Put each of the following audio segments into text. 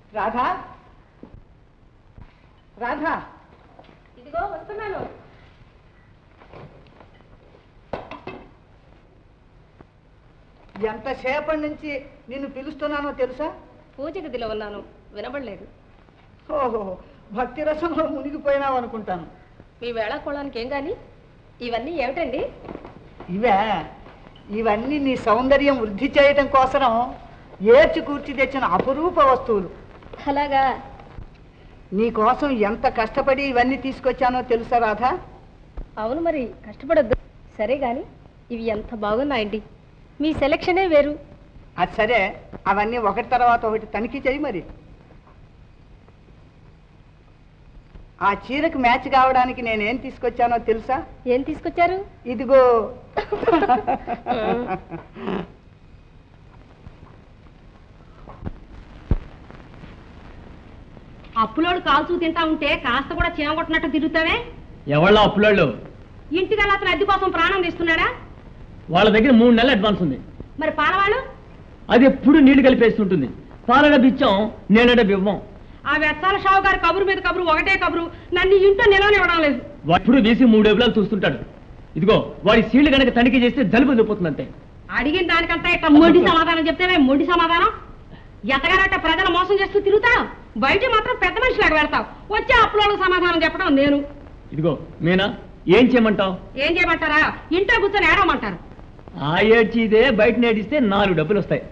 రాధా రాధా ఇదిగో వస్తున్నాను ఎంతసేపటి నుంచి నిన్ను పిలుస్తున్నానో తెలుసా పూజ గదిలో ఉన్నాను వినబడలేదు ఓహో భక్తి రసంలో మునిగిపోయినావు అనుకుంటాను మీ వేళ కోళానికి ఏం గాని ఇవన్నీ ఏమిటండి ఇవే ఇవన్నీ నీ సౌందర్యం వృద్ధి చేయటం కోసం ఏర్చి కూర్చి తెచ్చిన అపురూప వస్తువులు అలాగా నీ కోసం ఎంత కష్టపడి ఇవన్నీ తీసుకొచ్చానో తెలుసా రాధా అవును మరి కష్టపడొద్దు సరే గాని ఇవి ఎంత బాగున్నాయండి మీ సెలక్షనే వేరు అది సరే అవన్నీ ఒకటి తర్వాత ఒకటి తనిఖీ చేయి మరి ఆ చీరకు మ్యాచ్ కావడానికి నేనేం తీసుకొచ్చానో తెలుసా ఏం తీసుకొచ్చారు ఇదిగో అప్పులోడు కాల్చూ తింటా ఉంటే కాస్త కూడా చీమగొట్టినట్టు తిరుగుతావే ఎవళ్ళ అప్పులాళ్ళు ఇంటికి అతను అద్దె కోసం ప్రాణం తీస్తున్నాడా వాళ్ళ దగ్గర మూడు నెలలు అడ్వాన్స్ ఉంది మరి పాలవాళ్ళు అది ఎప్పుడు నీళ్లు కలిపేస్తుంటుంది పాల డబ్బు ఇచ్చాం నేను డబ్బు ఇవ్వం ఆ వెచ్చాల షావు గారి కబురు మీద కబురు ఒకటే కబురు నన్ను ఈ ఇంట్లో నిలవనివ్వడం లేదు వాడు ఎప్పుడు వీసి మూడు డబ్బులు చూస్తుంటాడు ఇదిగో వాడి సీళ్లు కనుక తనిఖీ చేస్తే జలుబు వెళ్ళిపోతుంది అంతే అడిగిన దానికంతా ఇట్లా మొండి సమాధానం చెప్తేనే మొండి సమాధానం ఎత్తగారంటే ప్రజలు మోసం చేస్తూ తిరుగుతావు బయట మాత్రం పెద్ద మనిషిలాగా పెడతావు వచ్చే అప్పులోళ్ళకి సమాధానం చెప్పడం నేను ఇదిగో మీనా ఏం చేయమంటావు ఏం చేయమంటారా ఇంట్లో కూర్చొని ఏడవమంటారు ఆ ఏడ్చిదే బయట నేడిస్తే నాలుగు డబ్బులు వస్తాయి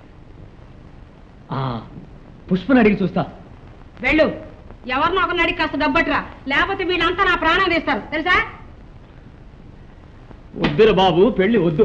ఆ, పుష్పని అడిగి చూస్తా వెళ్ళు ఎవరినో ఒకరిని అడిగి కాస్త డబ్బట్రా లేకపోతే వీళ్ళంతా నా ప్రాణం తీస్తారు తెలుసా వద్దురా బాబు పెళ్లి వద్దు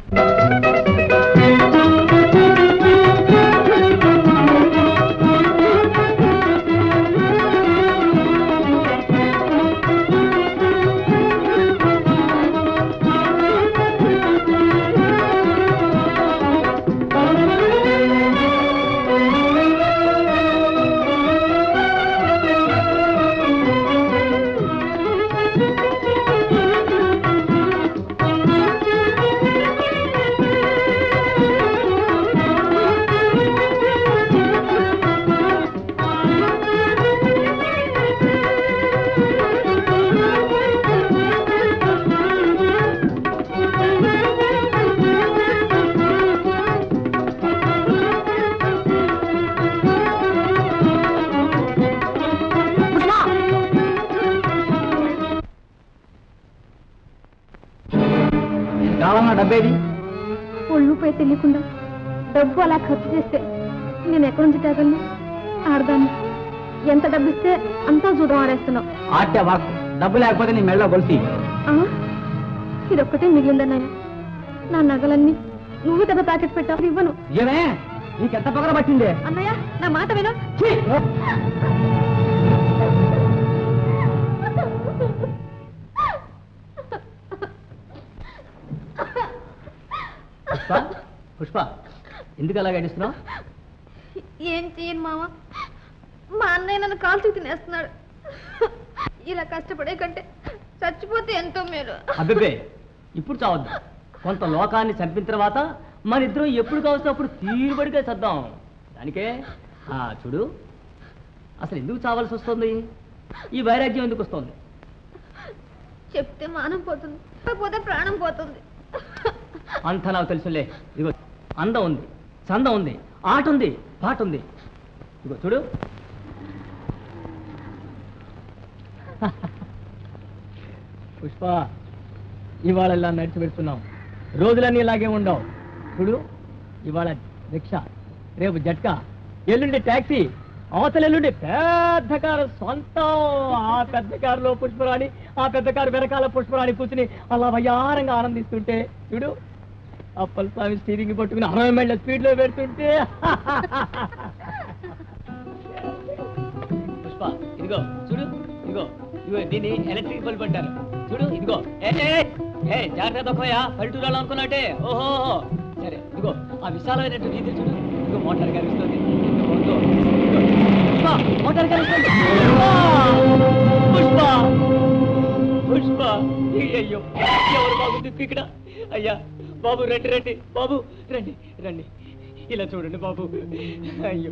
కావాలన్నా డబ్బేది ఒళ్ళుపై తెలియకుండా డబ్బు అలా ఖర్చు చేస్తే నేను ఎక్కడి నుంచి తేగలను ఆడదాన్ని ఎంత డబ్బు ఇస్తే అంతా చూడడం ఆడేస్తున్నావు ఆట్య వాక్ డబ్బు లేకపోతే నీ మెళ్ళ గొలిసి ఆ? ఇదొక్కటే మిగిలిందన్నయ్య నా నగలన్నీ నువ్వు దెబ్బ ప్యాకెట్ పెట్టావు ఇవ్వను ఏమే నీకెంత పగల పట్టిందే అన్నయ్య నా మాట విను పుష్ప పుష్ప ఎందుకు అలా గడిస్తున్నావు ఏం చేయను మామ మా అన్నయ్య నన్ను కాల్చి తినేస్తున్నాడు ఇలా కష్టపడే కంటే చచ్చిపోతే ఎంతో మేలు అబ్బే ఇప్పుడు చావద్దు కొంత లోకాన్ని చంపిన తర్వాత మన ఇద్దరం ఎప్పుడు కావస్తే అప్పుడు తీరుబడిగా చద్దాం దానికే ఆ చూడు అసలు ఎందుకు చావాల్సి వస్తుంది ఈ వైరాగ్యం ఎందుకు వస్తుంది చెప్తే మానం పోతుంది పోతే ప్రాణం పోతుంది అంతా నాకు తెలుసులే ఇదిగో అందం ఉంది చందం ఉంది ఆట ఉంది పాట ఉంది ఇదిగో చూడు పుష్ప ఇవాళ ఇలా నడిచి పెడుతున్నాం రోజులన్నీ ఇలాగే ఉండవు చూడు ఇవాళ రిక్షా రేపు జట్కా ఎల్లుండి ట్యాక్సీ అవతల ఎల్లుండి పెద్ద కారు సొంతం ఆ పెద్ద కారులో పుష్పరాణి ఆ పెద్ద కారు వెనకాల పుష్పరాణి కూర్చుని అలా వయ్యారంగా ఆనందిస్తుంటే చూడు అప్పల్ స్వామి స్టీరింగ్ పట్టుకుని అరవై మైళ్ళ స్పీడ్ లో పెడుతుంటే పుష్ప ఇదిగో చూడు ఇదిగో ఇదిగో దీన్ని ఎలక్ట్రిక్ బల్బ్ అంటారు చూడు ఇదిగో ఏ ఏ, ఏ జాగ్రత్త పోయా పల్లెటూరాలు అనుకున్నట్టే ఓహో సరే ఇదిగో ఆ విశాలమైనటువంటి వీధి చూడు ఇదిగో మోటార్ కనిపిస్తుంది ఇదిగో, ఇదిగో, ఇదిగో. పుష్ప మోటార్ కనిపిస్తుంది పుష్ప పుష్ప అయ్యో ఎవరు బాబు దిక్కు ఇక్కడ అయ్యా బాబు రండి రండి బాబు రండి రండి ఇలా చూడండి బాబు అయ్యో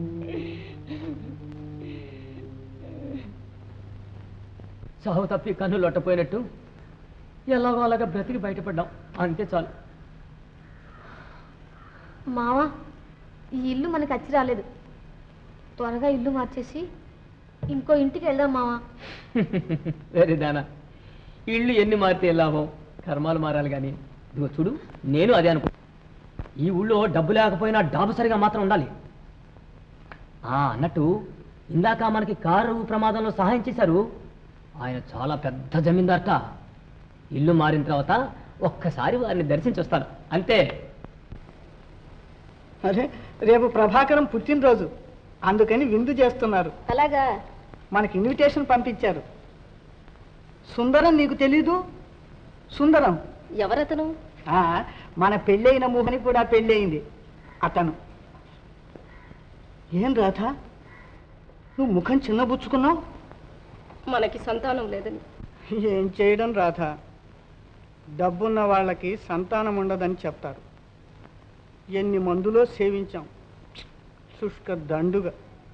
చావు తప్పి కన్ను లొట్టపోయినట్టు ఎలాగో అలాగా బ్రతికి బయటపడ్డాం అంతే చాలు మావా ఈ ఇల్లు మనకి అచ్చి రాలేదు త్వరగా ఇల్లు మార్చేసి ఇంకో ఇంటికి వెళ్దాం మావా వెరీ దానా ఇళ్ళు ఎన్ని మారితే లాభం కర్మాలు మారాలి కానీ ఇదిగో చూడు నేను అదే అనుకో ఈ ఊళ్ళో డబ్బు లేకపోయినా డాబు సరిగా మాత్రం ఉండాలి ఆ అన్నట్టు ఇందాక మనకి కారు ప్రమాదంలో సహాయం చేశారు ఆయన చాలా పెద్ద జమీందార్ట ఇల్లు మారిన తర్వాత ఒక్కసారి వారిని దర్శించొస్తాను అంతే అరే రేపు ప్రభాకరం పుట్టినరోజు అందుకని విందు చేస్తున్నారు అలాగా మనకి ఇన్విటేషన్ పంపించారు సుందరం నీకు తెలీదు సుందరం ఎవరతను ఆ, మన పెళ్ళైన మూహని కూడా పెళ్ళయింది అతను ఏం రాధ నువ్వు ముఖం చిన్నబుచ్చుకున్నావు మనకి సంతానం లేదని ఏం చేయడం రాధ డబ్బున్న వాళ్ళకి సంతానం ఉండదని చెప్తారు ఎన్ని మందులో సేవించాం శుష్క దండుగా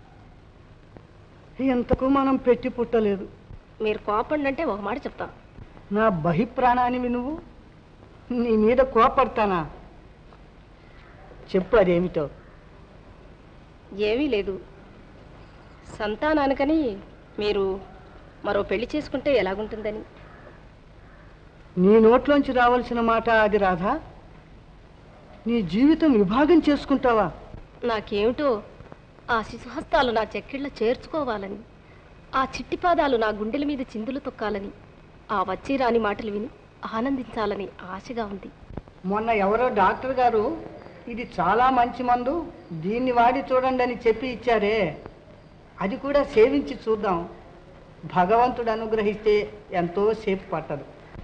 ఎంతకు మనం పెట్టి పుట్టలేదు మీరు కోపండి అంటే ఒక మాట చెప్తా నా బహిప్రాణానివి నువ్వు నీ మీద కోపడతానా చెప్పు అదేమిటో ఏమీ లేదు సంతానానికని మీరు మరో పెళ్లి చేసుకుంటే ఎలాగుంటుందని నీ నోట్లోంచి రావాల్సిన మాట అది రాధా నీ జీవితం విభాగం చేసుకుంటావా నాకేమిటో ఆ శిశుహస్తాలు నా చెక్కిళ్ళ చేర్చుకోవాలని ఆ చిట్టి పాదాలు నా గుండెల మీద చిందులు తొక్కాలని ఆ వచ్చి రాని మాటలు విని ఆనందించాలని ఆశగా ఉంది మొన్న ఎవరో డాక్టర్ గారు ఇది చాలా మంచి మందు దీన్ని వాడి చూడండి అని చెప్పి ఇచ్చారే అది కూడా సేవించి చూద్దాం భగవంతుడు అనుగ్రహిస్తే ఎంతో సేపు పట్టదు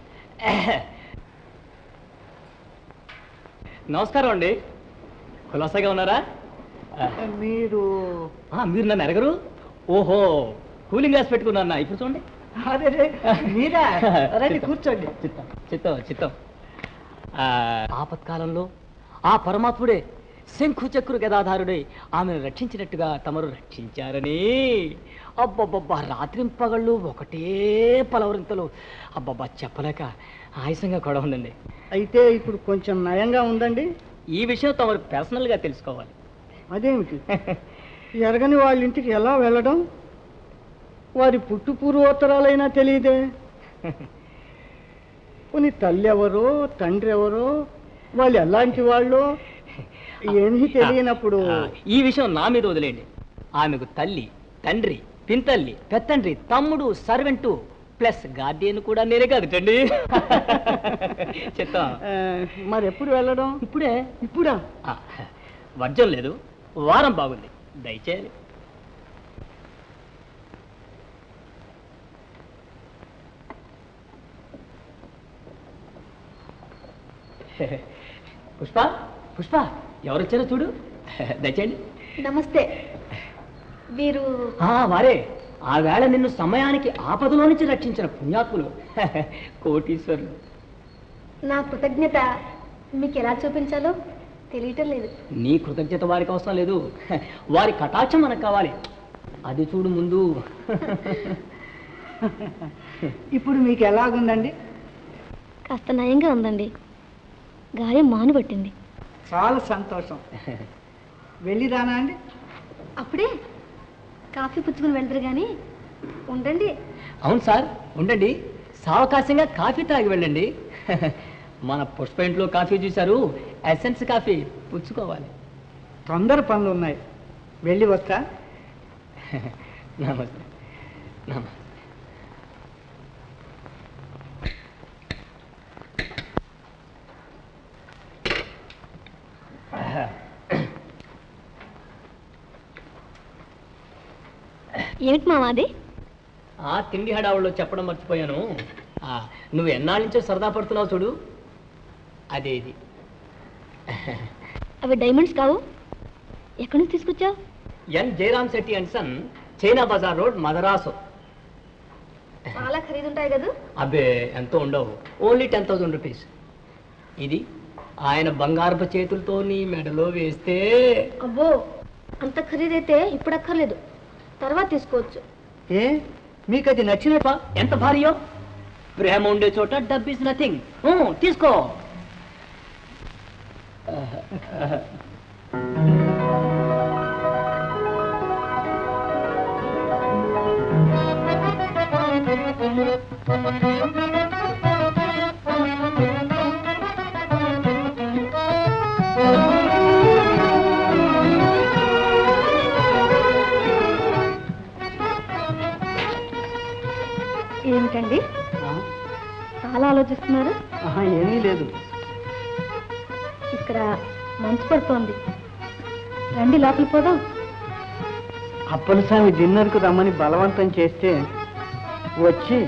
నమస్కారం అండి కులాసాగా ఉన్నారా మీరు ఆ, మీరు నన్ను ఎరగరు ఓహో కూలింగ్ గ్లాస్ పెట్టుకున్నా ఇప్పుడు చూడండి అదే రే, మీరా రండి కూర్చోండి చిత్తం చిత్తం చిత్తం ఆ, ఆపత్కాలంలో ఆ పరమాత్ముడే శంఖు చక్రు గదాధారుడై ఆమెను రక్షించినట్టుగా తమరు రక్షించారని అబ్బబ్బబ్బా రాత్రింపగళ్ళు ఒకటే పలవరింతలు అబ్బబ్బా చెప్పలేక ఆయాసంగా కూడా ఉందండి అయితే ఇప్పుడు కొంచెం నయంగా ఉందండి ఈ విషయం తమరు పర్సనల్గా తెలుసుకోవాలి అదేమిటి ఎరగని వాళ్ళ ఇంటికి ఎలా వెళ్ళడం వారి పుట్టు పూర్వోత్తరాలైనా తెలియదే కొన్ని తల్లి ఎవరో తండ్రి ఎవరో వాళ్ళు ఎలాంటి వాళ్ళు ఏమీ తెలియనప్పుడు ఆ, ఈ విషయం నా మీద వదిలేండి ఆమెకు తల్లి తండ్రి పింతల్లి పెత్తండ్రి తమ్ముడు సర్వెంటు ప్లస్ గార్డియన్ కూడా నేనే కాదుటండి చెప్తా ఆ, మరి ఎప్పుడు వెళ్ళడం ఇప్పుడే ఇప్పుడా ఆ, వర్జం లేదు వారం బాగుంది దయచేయాలి పుష్ప పుష్ప ఎవరు వచ్చారో చూడు దయచేయండి నమస్తే మీరు ఆ, వారే ఆ వేళ నిన్ను సమయానికి ఆపదలో నుంచి రక్షించిన పుణ్యాత్ములు కోటీశ్వరులు నా కృతజ్ఞత మీకు ఎలా చూపించాలో తెలియటం లేదు నీ కృతజ్ఞత వారికి అవసరం లేదు వారి కటాక్షం మనకు కావాలి అది చూడు ముందు ఇప్పుడు మీకు ఎలాగుందండి కాస్త నయంగా ఉందండి గాయం మానుబట్టింది చాలా సంతోషం వెళ్ళిరానా అండి అప్పుడే కాఫీ పుచ్చుకుని వెళ్తారు కానీ ఉండండి అవును సార్ ఉండండి సావకాశంగా కాఫీ తాగి వెళ్ళండి మన పుష్ప ఇంట్లో కాఫీ చూశారు ఎసెన్స్ కాఫీ పుచ్చుకోవాలి తొందర పనులు ఉన్నాయి వెళ్ళి వస్తా నమస్తే నమస్తే ఏమిటి మావా అది ఆ తిండి హడావుల్లో చెప్పడం మర్చిపోయాను ఆ, నువ్వు ఎన్నాళ్ళ నుంచో సరదా పడుతున్నావు చూడు అదే ఇది అవి డైమండ్స్ కావు ఎక్కడి నుంచి తీసుకొచ్చావు N Jayaram Shetty and son China Bazaar road Madras చాలా ఖరీదుంటాయి కదా అబ్బే ఎంతో ఉండవు ఓన్లీ టెన్ థౌసండ్ రూపీస్ ఇది ఆయన బంగారపు చేతులతో నీ మెడలో వేస్తే అబ్బో అంత ఖరీదైతే ఇప్పుడు అక్కర్లేదు తర్వాత తీసుకోవచ్చు ఏ మీకు అది నచ్చిన పా, ఎంత భారీయో ప్రేమ ఉండే చోట డబ్ ఇస్ నథింగ్ తీసుకో ఏమిటండి చాలా ఆలోచిస్తున్నారు ఆహా, ఏమీ లేదు ఇక్కడ మంచు పడుతోంది రండి లోపలికి పోదాం అప్పలస్వామి డిన్నర్కు రమ్మని బలవంతం చేస్తే వచ్చి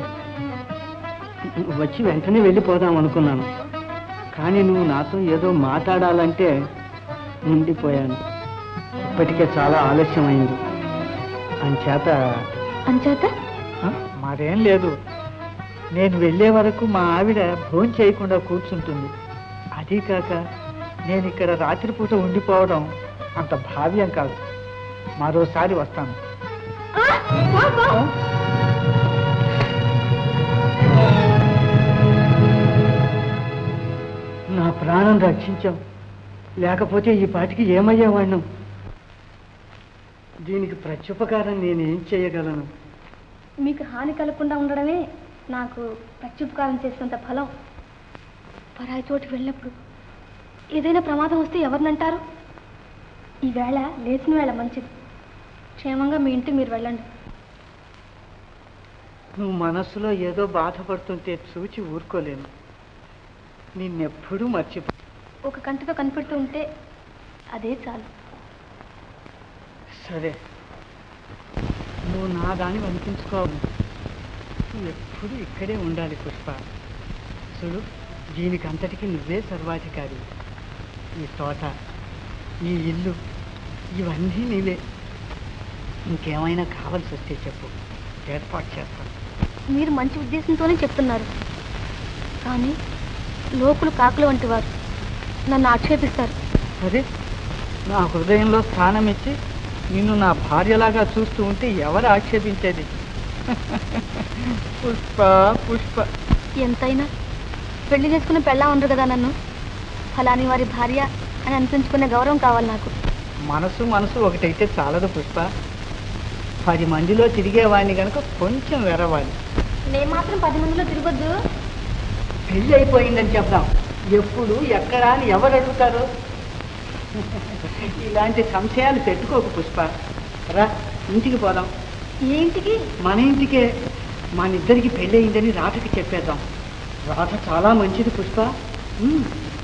వచ్చి వెంటనే వెళ్ళిపోదాం అనుకున్నాను కానీ నువ్వు నాతో ఏదో మాట్లాడాలంటే ఉండిపోయాను ఇప్పటికే చాలా ఆలస్యమైంది అంచేత అంచేత ఆ, మరేం లేదు నేను వెళ్ళే వరకు మా ఆవిడ భోజనం చేయకుండా కూర్చుంటుంది అదీ కాక నేను ఇక్కడ రాత్రిపూట ఉండిపోవడం అంత భావ్యం కాదు మరోసారి వస్తాను నా ప్రాణం రక్షించావు లేకపోతే ఈ పాటికి ఏమయ్యేవాణ్ణం దీనికి ప్రత్యుపకారం నేనేం చేయగలను మీకు హాని కలగకుండా ఉండడమే నాకు ప్రత్యుపకారం చేసినంత ఫలం పరాయి చోటుకి వెళ్ళినప్పుడు ఏదైనా ప్రమాదం వస్తే ఎవరినంటారు ఈవేళ లేచిన వేళ మంచిది క్షేమంగా మీ ఇంటికి మీరు వెళ్ళండి నువ్వు మనస్సులో ఏదో బాధపడుతుంటే చూచి ఊరుకోలేను నిన్నెప్పుడూ మర్చిపో ఒక కంటితో కనిపెడుతూ ఉంటే అదే చాలు సరే నువ్వు నా దాన్ని అనిపించుకోవాలి నువ్వు ఎప్పుడు ఇక్కడే ఉండాలి పుష్ప చూడు దీనికి అంతటికి నువ్వే సర్వాధికారి ఈ తోట ఈ ఇల్లు ఇవన్నీ నీవే ఇంకేమైనా కావాల్సి వస్తే చెప్పు ఏర్పాటు చేస్తాను మీరు మంచి ఉద్దేశంతోనే చెప్తున్నారు కానీ లోకులు కాకులు వంటి వారు నన్ను ఆక్షేపిస్తారు అరే నా హృదయంలో స్థానం ఇచ్చి నిన్ను నా భార్యలాగా చూస్తూ ఉంటే ఎవరు ఆక్షేపించేది పుష్ప పుష్ప ఎంతైనా పెళ్లి చేసుకుని పెళ్ళా ఉండరు కదా నన్ను ఫలాని వారి భార్య అని అనిపించుకునే గౌరవం కావాలి నాకు మనసు మనసు ఒకటైతే చాలదు పుష్ప పది మందిలో తిరిగేవాడిని కనుక కొంచెం వెరవాలి నేను మాత్రం పది మందిలో తిరగొద్దు పెళ్ళి అయిపోయిందని చెప్దాం ఎప్పుడు ఎక్కడ అని ఎవరు అడుగుతారు ఇలాంటి సంశయాలు పెట్టుకోకు పుష్ప రా ఇంటికి పోదాం ఏ ఇంటికి మన ఇంటికే మన ఇద్దరికి పెళ్ళి అయిందని రాధకి చెప్పేద్దాం రాధ చాలా మంచిది పుష్ప ఉమ్.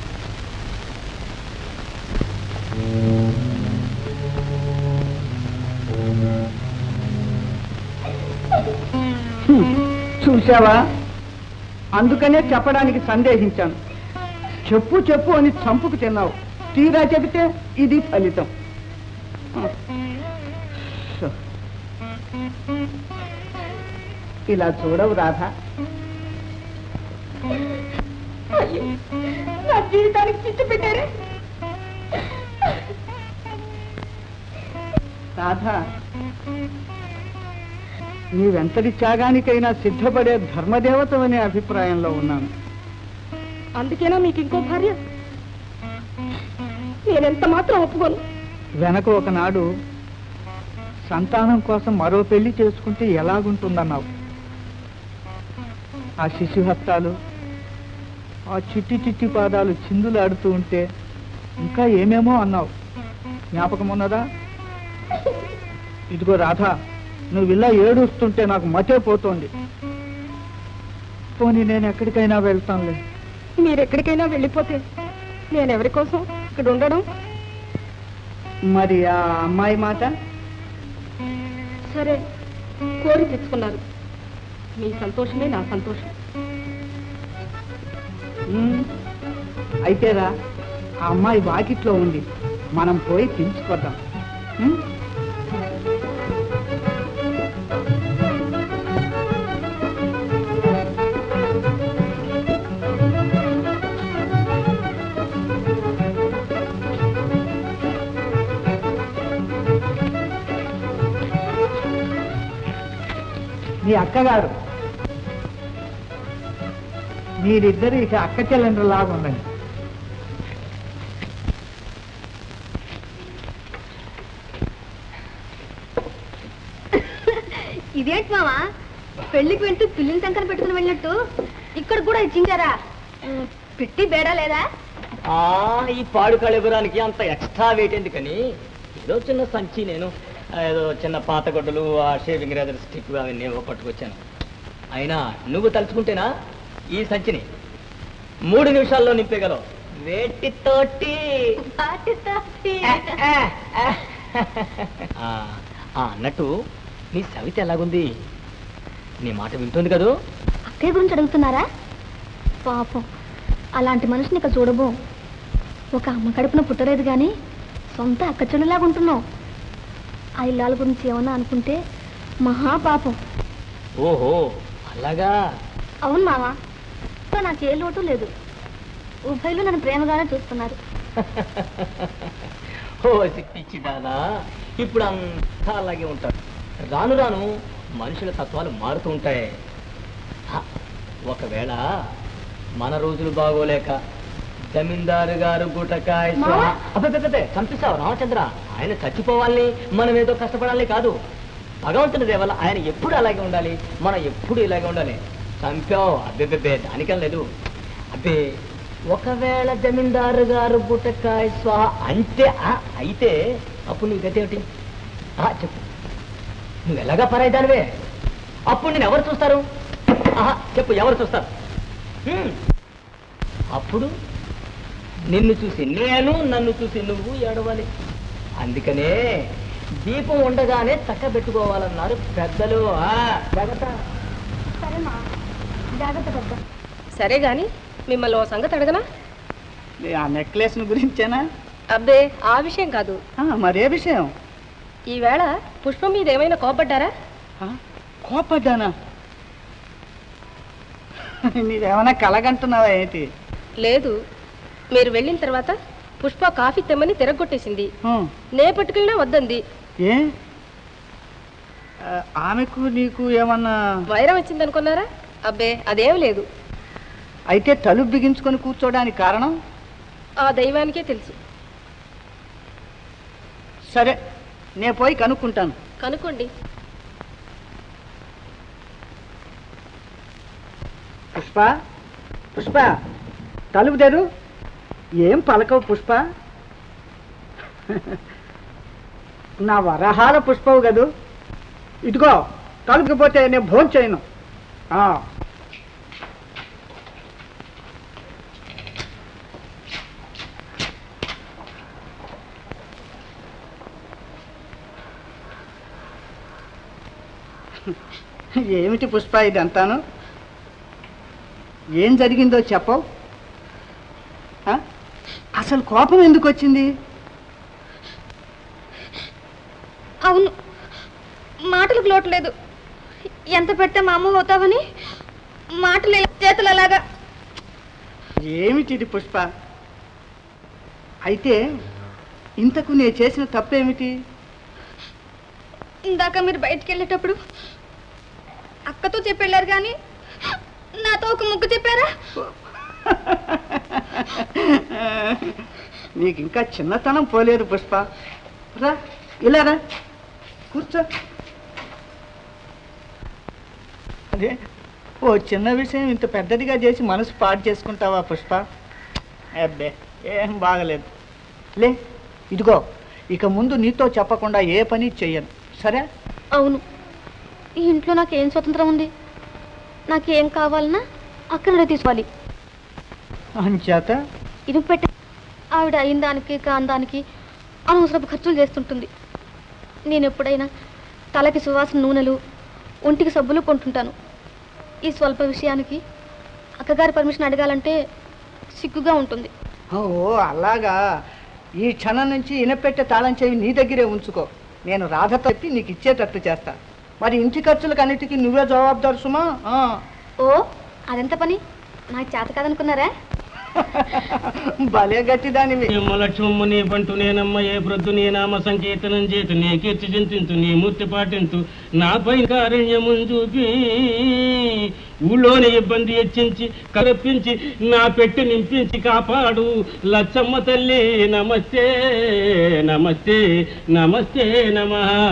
హ్మ్. చూశావా అందుకనే చెప్పడానికి సందేహించాను చెప్పు చెప్పు అని చంపుకు తిన్నావు తీరా చెబితే ఇది ఫలితం సో. ఇలా చూడవు రాధా నా జీవితానికి చిచ్చు పెట్టారే రాధా నీవెంతటి త్యాగానికైనా సిద్ధపడే ధర్మదేవతమనే అభిప్రాయంలో ఉన్నాను అందుకేనా మీకు ఇంకో భార్య నేనెంత మాత్రం ఒప్పుకోను వెనక ఒకనాడు సంతానం కోసం మరో పెళ్లి చేసుకుంటే ఎలాగుంటుందన్నావు ఆ శిశుహస్తాలు ఆ చిట్టి చిట్టి పాదాలు చిందులాడుతూ ఉంటే ఇంకా ఏమేమో అన్నావు జ్ఞాపకం ఉన్నదా ఇదిగో రాధా నువ్వు ఇలా ఏడుస్తుంటే నాకు మతే పోతోంది పోనీ నేను ఎక్కడికైనా వెళ్తానులే మీరు ఎక్కడికైనా వెళ్ళిపోతే నేను ఎవరి కోసం ఇక్కడ ఉండడం మరి ఆ అమ్మాయి మాట సరే కోరి తెచ్చుకున్నారు మీ సంతోషమే నా సంతోషం ఉమ్, అయితే రా ఆ అమ్మాయి వాకిట్లో ఉంది మనం పోయి పిలుచుకొద్దాం ఉమ్? మీ అక్కగారు మీరిద్దరు ఇక అక్క చెల్లెండ్రలాగా ఉండండి ఇదేంటి మావా పెళ్లికి వెళ్తూ పిల్లిని టంకన పెట్టుకుని వెళ్ళినట్టు ఇక్కడ కూడా ఇచ్చించారా ఉమ్, పెట్టి బేడా లేదా ఆ ఈ పాడు కళెబురానికి అంత ఎక్స్ట్రా వెయిట్ ఎందుకని ఏదో చిన్న సంచి నేను ఆ, ఏదో చిన్న పాత గుడ్డలు ఆ షేవింగ్ రేజర్ స్టిక్ అవన్నీ ఏవో పట్టుకొచ్చాను అయినా నువ్వు తలుచుకుంటేనా ఈ సంచిని మూడు నిమిషాల్లో నింపేగలవు వేటితోటి వాటితోటి. ఆ, ఆ, అన్నట్టు నీ సవిత ఎలాగుంది నీ మాట వింటుంది కదూ అక్కయ్య గురించి అడుగుతున్నారా పాపం అలాంటి మనిషిని ఇక చూడబో ఒక అమ్మ కడుపున పుట్టలేదు కానీ సొంత అక్క చెల్లిలాగా ఉంటున్నావు ఆ ఇల్లాల గురించి ఏమన్నా అనుకుంటే మహా పాపం ఓహో అలాగా అవును మామ ఇంకా నాకు ఏ లోటు లేదు ఉభయలు నన్ను ప్రేమగానే చూస్తున్నారు ఓ పిచ్చిదానా ఇప్పుడు అంతా అలాగే ఉంటారు రాను రాను మనుషుల తత్వాలు మారుతూ ఉంటాయి హ, ఒకవేళ మన రోజులు బాగోలేక జమీందారు గారు గుటకాయ మావా? అబ్బే చంపిస్తావు రామచంద్ర ఆయన చచ్చిపోవాలని మనం ఏదో కష్టపడాలి కాదు భగవంతుని దేవల్ల ఆయన ఎప్పుడు అలాగే ఉండాలి మనం ఎప్పుడు ఇలాగే ఉండాలి చంపావు అబ్బే దానికం లేదు అబ్బే ఒకవేళ జమీందారు గారు గుటకాయ స్వాహ అంటే ఆ, అయితే అప్పుడు నీ గతి ఏమిటి ఆ, చెప్పు నువ్వు ఎలాగా పరాయిదానివే అప్పుడు నేను ఎవరు చూస్తారు ఆహా చెప్పు ఎవరు చూస్తారు హ్మ్. అప్పుడు నిన్ను చూసి నేను నన్ను చూసి నువ్వు ఏడవాలి అందుకనే దీపం ఉండగానే చక్క పెట్టుకోవాలన్నారు పెద్దలు ఆ, జాగ్రత్త సరే మా జాగ్రత్త పెద్ద సరే గాని మిమ్మల్ని ఓ సంగతి అడగనా ఆ నెక్లెస్ గురించేనా అబ్బే ఆ విషయం కాదు ఆ, మరే విషయం ఈవేళ పుష్పం మీద ఏమైనా కోపడ్డారా ఆ, కోపడ్డానా నీవేమైనా కలగంటున్నావా ఏంటి లేదు మీరు వెళ్ళిన తర్వాత పుష్ప కాఫీ తెమ్మని తిరగొట్టేసింది ఆ, నే పట్టుకెళ్ళినా వద్దంది ఏ ఆ, ఆమెకు నీకు ఏమన్నా వైరం వచ్చిందనుకున్నారా అబ్బే అదేం లేదు అయితే తలుపు బిగించుకొని కూర్చోడానికి కారణం ఆ దైవానికే తెలుసు సరే నేను పోయి కనుక్కుంటాను కనుక్కోండి పుష్ప పుష్ప తలుపు తెరు ఏం పలకవు పుష్ప నా వరహాల పుష్పవు కదూ ఇదిగో తలుపుకపోతే నేను భోజనం చేయను ఆ. ఏమిటి పుష్ప ఇదంతాను ఏం జరిగిందో చెప్పవు ఆ? అసలు కోపం ఎందుకు వచ్చింది అవును మాటలకు లోటు లేదు ఎంత పెడితే మా అమ్మ అవుతావని మాటలు ఇలా, చేతులు అలాగా ఏమిటి ఇది పుష్ప అయితే ఇంతకు నేను చేసిన తప్పేమిటి ఇందాక మీరు బయటికి వెళ్ళేటప్పుడు అక్కతో చెప్పి వెళ్ళారు కానీ నాతో ఒక ముగ్గు చెప్పారా నీకు ఇంకా చిన్నతనం పోలేదు పుష్ప రా ఇలా రా కూర్చో అదే ఓ చిన్న విషయం ఇంత పెద్దదిగా చేసి మనసు పాడు చేసుకుంటావా పుష్ప అబ్బే ఏం బాగలేదు లే ఇదిగో ఇక ముందు నీతో చెప్పకుండా ఏ పని చెయ్యను సరే అవును ఈ ఇంట్లో నాకు ఏం స్వతంత్రం ఉంది నాకేం కావాలన్నా అక్కడే తీసుకోవాలి అంచేత ఇది పెట్టి ఆవిడ అయిన దానికి కాని దానికి అనవసరపు ఖర్చులు చేస్తుంటుంది నేను ఎప్పుడైనా తలకి సువాసన నూనెలు ఒంటికి సబ్బులు కొంటుంటాను ఈ స్వల్ప విషయానికి అక్కగారి పర్మిషన్ అడగాలంటే సిగ్గుగా ఉంటుంది ఓ అలాగా ఈ క్షణం నుంచి ఇనపెట్టే తాళం చెవి నీ దగ్గరే ఉంచుకో నేను రాధ తప్పి నీకు ఇచ్చేటట్టు చేస్తా మరి ఇంటి ఖర్చులకు అన్నిటికీ నువ్వే జవాబుదారు సుమా ఆ. ఓ అదెంత పని నాకు చేత కాదనుకున్నారా భలే గట్టిదానివి లక్ష్మమ్మ నీ పంటు నేనమ్మ ఏ ప్రొద్దు నీ నామ సంకీర్తనం చేతు నీ కీర్తి చింతించు నీ మూర్తి పాటించు నాపై కారణ్యమున్ చూపి ఊళ్ళోని ఇబ్బంది హెచ్చించి కరప్పించి నా పెట్టి నింపించి కాపాడు లచ్చమ్మ తల్లి నమస్తే నమస్తే నమస్తే నమ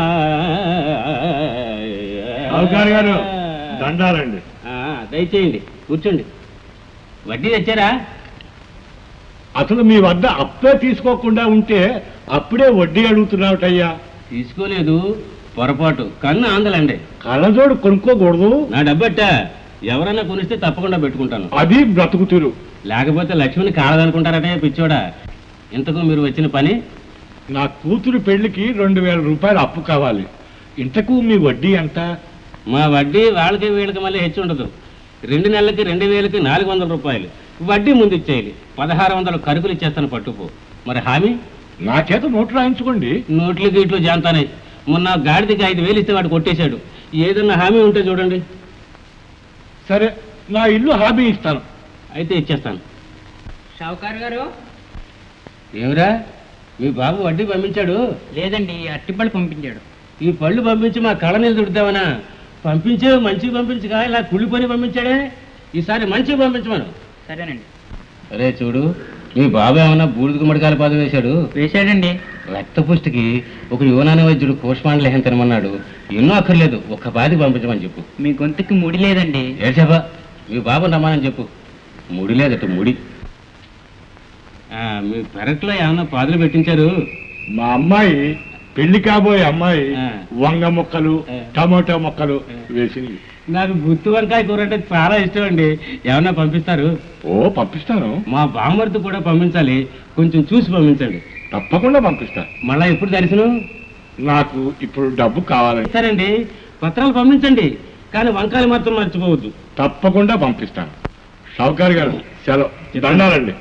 సావుకారు గారు దండాలండి దయచేయండి కూర్చోండి వడ్డీ తెచ్చారా అసలు మీ వద్ద అప్పే తీసుకోకుండా ఉంటే అప్పుడే వడ్డీ అడుగుతున్నావుటయ్యా తీసుకోలేదు పొరపాటు కన్ను ఆందలండి కళ్ళజోడు కొనుక్కోకూడదు నా డబ్బట్ట ఎవరైనా కొనిస్తే తప్పకుండా పెట్టుకుంటాను అది బ్రతుకుతురు లేకపోతే లక్ష్మిని కాడదనుకుంటారటే పిచ్చోడా ఇంతకు మీరు వచ్చిన పని నా కూతురు పెళ్లికి రెండు వేల రూపాయలు అప్పు కావాలి ఇంతకు మీ వడ్డీ ఎంత మా వడ్డీ వాళ్ళకి వీళ్ళకి మళ్ళీ హెచ్చు ఉండదు రెండు నెలలకి రెండు వేలకి నాలుగు వందల రూపాయలు వడ్డీ ముందు ఇచ్చేయాలి పదహారు వందలు కరుకులు ఇచ్చేస్తాను పట్టుపో మరి హామీ నా చేత నోటు రాయించుకోండి నోట్లు గీట్లు జాంతానే మొన్న గాడిదకి ఐదు వేలు ఇస్తే వాడు కొట్టేశాడు ఏదన్నా హామీ ఉంటే చూడండి సరే నా ఇల్లు హామీ ఇస్తాను అయితే ఇచ్చేస్తాను షావుకారు గారు ఏమిరా మీ బాబు వడ్డీ పంపించాడు లేదండి అట్టిపళ్ళు పంపించాడు ఈ పళ్ళు పంపించి మా కళ నీళ్ళు దుడుతావనా పంపించే మంచిగా పంపించగా ఇలా కుళ్ళిపోయి పంపించాడే ఈసారి మంచిగా పంపించమను సరేనండి అరే చూడు మీ బాబు ఏమన్నా బూడిద గుమ్మడికాయల పాదం వేశాడు వేసాడండి రక్తపుష్టికి ఒక యువనాన వైద్యుడు కోష్మాండ్ లేహం తినమన్నాడు ఎన్నో అక్కర్లేదు ఒక్క బాది పంపించమని చెప్పు మీ గొంతుకి ముడి లేదండి ఏడ్చాబా మీ బాబు రమ్మని చెప్పు ముడి లేదట ముడి ఆ, మీ పెరట్లో ఏమన్నా పాదులు పెట్టించారు మా అమ్మాయి పెళ్లి కాబోయే అమ్మాయి ఆ. వంగ మొక్కలు ఆ. టమాటో మొక్కలు వేసింది నాకు గుత్తి వంకాయ కూర అంటే చాలా ఇష్టం అండి ఏమన్నా పంపిస్తారు ఓ పంపిస్తాను మా బామ్మర్ది కూడా పంపించాలి కొంచెం చూసి పంపించండి తప్పకుండా పంపిస్తా మళ్ళా ఎప్పుడు దర్శనం నాకు ఇప్పుడు డబ్బు కావాలని సరేండి పత్రాలు పంపించండి కానీ వంకాయలు మాత్రం మర్చిపోవద్దు తప్పకుండా పంపిస్తాను షావుకారు గారు సెలవు దండాలండి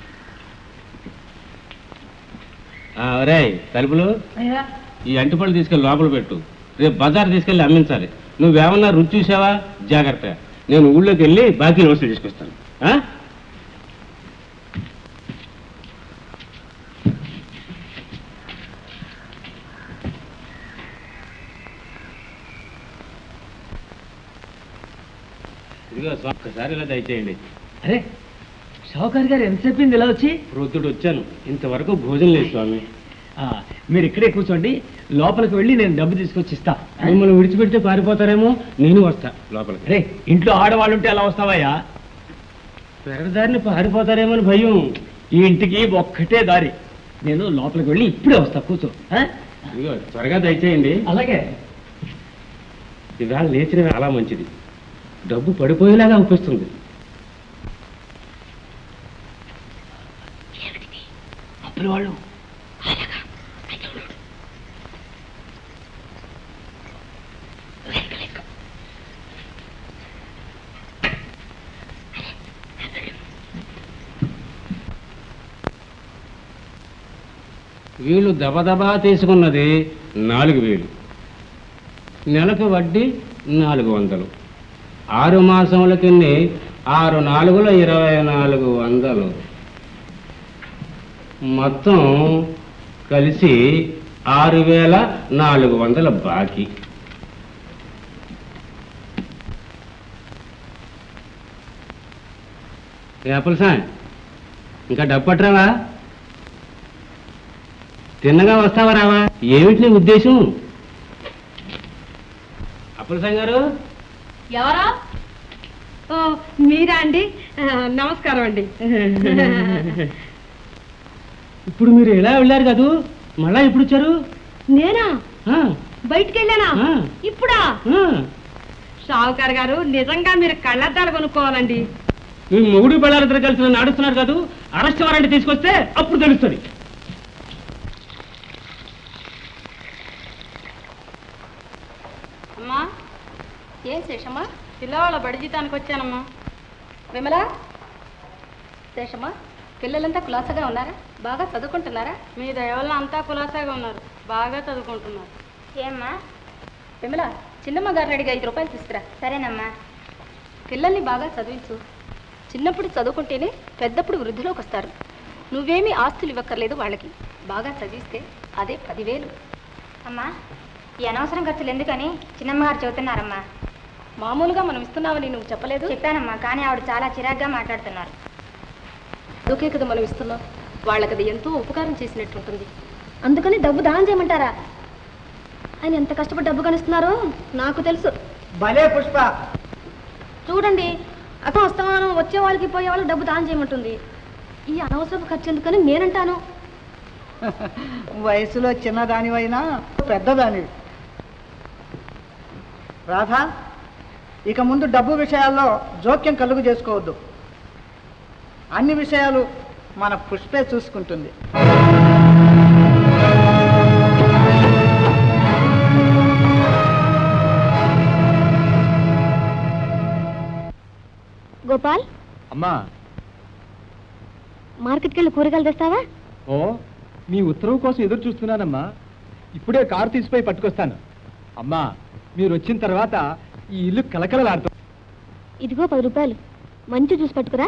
ఆ, ఒరేయ్ తలుపులు ఈ అంటిపళ్ళు తీసుకెళ్ళి లోపల పెట్టు రేపు బజార్ తీసుకెళ్ళి అమ్మించాలి నువ్వేమన్నా రుచి చూసావా జాగ్రత్త నేను ఊళ్ళోకి వెళ్ళి బాకీ వసూలు తీసుకొస్తాను ఆ? ఇదిగో స్వామి, ఒక్కసారి ఇలా దయచేయండి అరే షావుకారు గారు ఎంతసేపు ఇలా వచ్చి ప్రొద్దుడు వచ్చాను ఇంతవరకు భోజనం లేదు స్వామి ఆ, మీరు ఇక్కడే కూర్చోండి లోపలికి వెళ్ళి నేను డబ్బు తీసుకొచ్చి ఇస్తా మిమ్మల్ని విడిచిపెడితే పారిపోతారేమో నేను వస్తా లోపలికి అరే ఇంట్లో ఆడవాళ్ళు ఉంటే ఎలా వస్తావయ్యా పెరదారిని పారిపోతారేమో అని భయం ఈ ఇంటికి ఒక్కటే దారి నేను లోపలికి వెళ్ళి ఇప్పుడే వస్తా కూర్చో ఆ? ఇదిగో త్వరగా దయచేయండి అలాగే ఇవాళ నేర్చిన చాలా మంచిది డబ్బు పడిపోయేలాగా అనిపిస్తుంది అప్పుల వాళ్ళు వీళ్ళు దబదబా తీసుకున్నది నాలుగు వేలు నెలకు వడ్డీ నాలుగు వందలు ఆరు మాసముల కింద ఆరు నాలుగుల ఇరవై నాలుగు వందలు మొత్తం కలిసి ఆరు వేల నాలుగు వందల బాకీ రేపల సాయ్ ఇంకా డబ్బు పట్టరావా తిన్నగా వస్తావా రావా ఏమిటి నీ ఉద్దేశం అప్పుల గారు ఎవరా ఓ మీరా అండి ఆ, నమస్కారం అండి ఇప్పుడు మీరు ఎలా వెళ్ళారు కదూ మళ్ళా ఎప్పుడు వచ్చారు నేనా ఆ, బయటికి వెళ్ళానా ఆ. ఇప్పుడా ఆ. షావుకార్ గారు నిజంగా మీరు కళ్ళద్దాలు కొనుక్కోవాలండి మీ మొగుడు పిల్లలిద్దరు కలిసి నన్ను ఆడుస్తున్నారు కాదు అరెస్ట్ వారెంట్ తీసుకొస్తే అప్పుడు తెలుస్తుంది అమ్మా ఏం శేషమ్మా పిల్లవాళ్ళ బడి జీతానికి వచ్చానమ్మా విమల శేషమ్మా పిల్లలంతా కులాసగా ఉన్నారా బాగా చదువుకుంటున్నారా మీ దయవల్ల అంతా కులాసాగా ఉన్నారు బాగా చదువుకుంటున్నారు ఏమ్మా విమల చిన్నమ్మ గారిని అడిగి ఐదు రూపాయలు తీసుకురా సరేనమ్మా పిల్లల్ని బాగా చదివించు చిన్నప్పుడు చదువుకుంటేనే పెద్దప్పుడు వృద్ధిలోకి వస్తారు నువ్వేమీ ఆస్తులు ఇవ్వక్కర్లేదు వాళ్ళకి బాగా చదివిస్తే అదే పదివేలు అమ్మా ఈ అనవసరం ఖర్చులు ఎందుకని చిన్నమ్మగారు చెబుతున్నారమ్మా మామూలుగా మనం ఇస్తున్నామని నువ్వు చెప్పలేదు చెప్పానమ్మా కానీ ఆవిడ చాలా చిరాగ్గా మాట్లాడుతున్నారు అందుకే కదా మనం ఇస్తున్నాం వాళ్ళకి అది ఎంతో ఉపకారం చేసినట్టుంటుంది అందుకని డబ్బు దానం చేయమంటారా ఆయన ఎంత కష్టపడి డబ్బు కనిస్తున్నారో నాకు తెలుసు భలే పుష్ప చూడండి అక్క వస్తాను వచ్చే వాళ్ళకి పోయే వాళ్ళకి డబ్బు దానం చేయమంటుంది ఈ అనవసరపు ఖర్చు ఎందుకని నేనంటాను వయసులో చిన్నదానివైనా పెద్దదానివి రాధా ఇక ముందు డబ్బు విషయాల్లో జోక్యం కలుగు చేసుకోవద్దు అన్ని విషయాలు మన పుష్పే చూసుకుంటుంది గోపాల్ అమ్మా మార్కెట్కి వెళ్ళి కూరగాయలు తెస్తావా ఓ మీ ఉత్తర్వు కోసం ఎదురు చూస్తున్నానమ్మా ఇప్పుడే కారు తీసిపోయి పట్టుకొస్తాను అమ్మా మీరు వచ్చిన తర్వాత ఈ ఇల్లు కలకలలాడుతుంది ఇదిగో పది రూపాయలు మంచి జ్యూస్ పట్టుకురా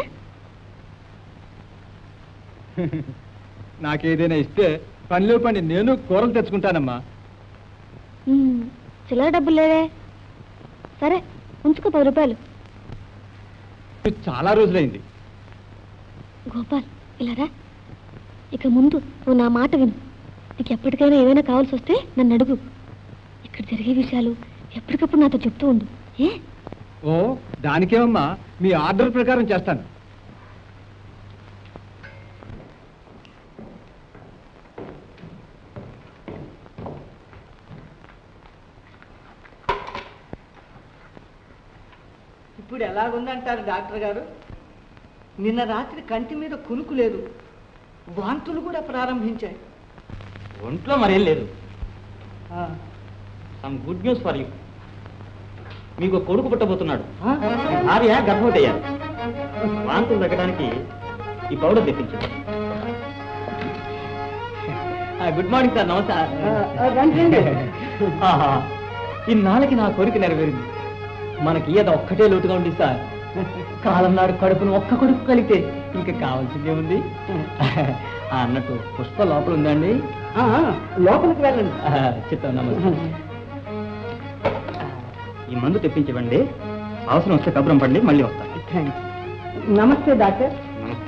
నాకేదైనా ఇస్తే పనిలో పని నేను కూరలు తెచ్చుకుంటానమ్మా మ్మ్, చిల్లర డబ్బులు లేవే సరే ఉంచుకో పది రూపాయలు ఇది చాలా రోజులైంది గోపాల్ ఇలా రా ఇక ముందు నువ్వు నా మాట విను నీకు ఎప్పటికైనా ఏమైనా కావాల్సి వస్తే నన్ను అడుగు ఇక్కడ జరిగే విషయాలు ఎప్పటికప్పుడు నాతో చెప్తూ ఉండు ఏ ఓ దానికేమమ్మా మీ ఆర్డర్ ప్రకారం చేస్తాను ఇప్పుడు ఎలాగుందంటారు డాక్టర్ గారు నిన్న రాత్రి కంటి మీద కునుకు లేదు వాంతులు కూడా ప్రారంభించాయి ఒంట్లో మరేం లేదు ఆ, some good news for you మీకు ఒక కొడుకు పుట్టబోతున్నాడు ఆ? మీ భార్య గర్భవతి అయ్యారు వాంతులు తగ్గడానికి ఈ పౌడర్ తెప్పించింది గుడ్ మార్నింగ్ సార్ నమస్తే ఆ, ఆ, రండి, రండి. ఆహా ఇన్నాళ్ళకి నా కోరిక నెరవేరింది మనకి ఈయన ఒక్కటే లోటుగా ఉంది సార్ కాలం నాడు కడుపును ఒక్క కొడుకు కలిగితే ఇంకా కావాల్సిందే ఉంది ఆ, అన్నట్టు పుష్ప లోపల ఉందండి ఆ, ఆ, లోపలికి వెళ్ళండి ఆ, చెప్తాను నమస్తే ఈ మందు తెప్పించవండి అవసరం వస్తే కబురం పడండి మళ్ళీ వస్తాను థ్యాంక్స్ నమస్తే డాక్టర్ నమస్తే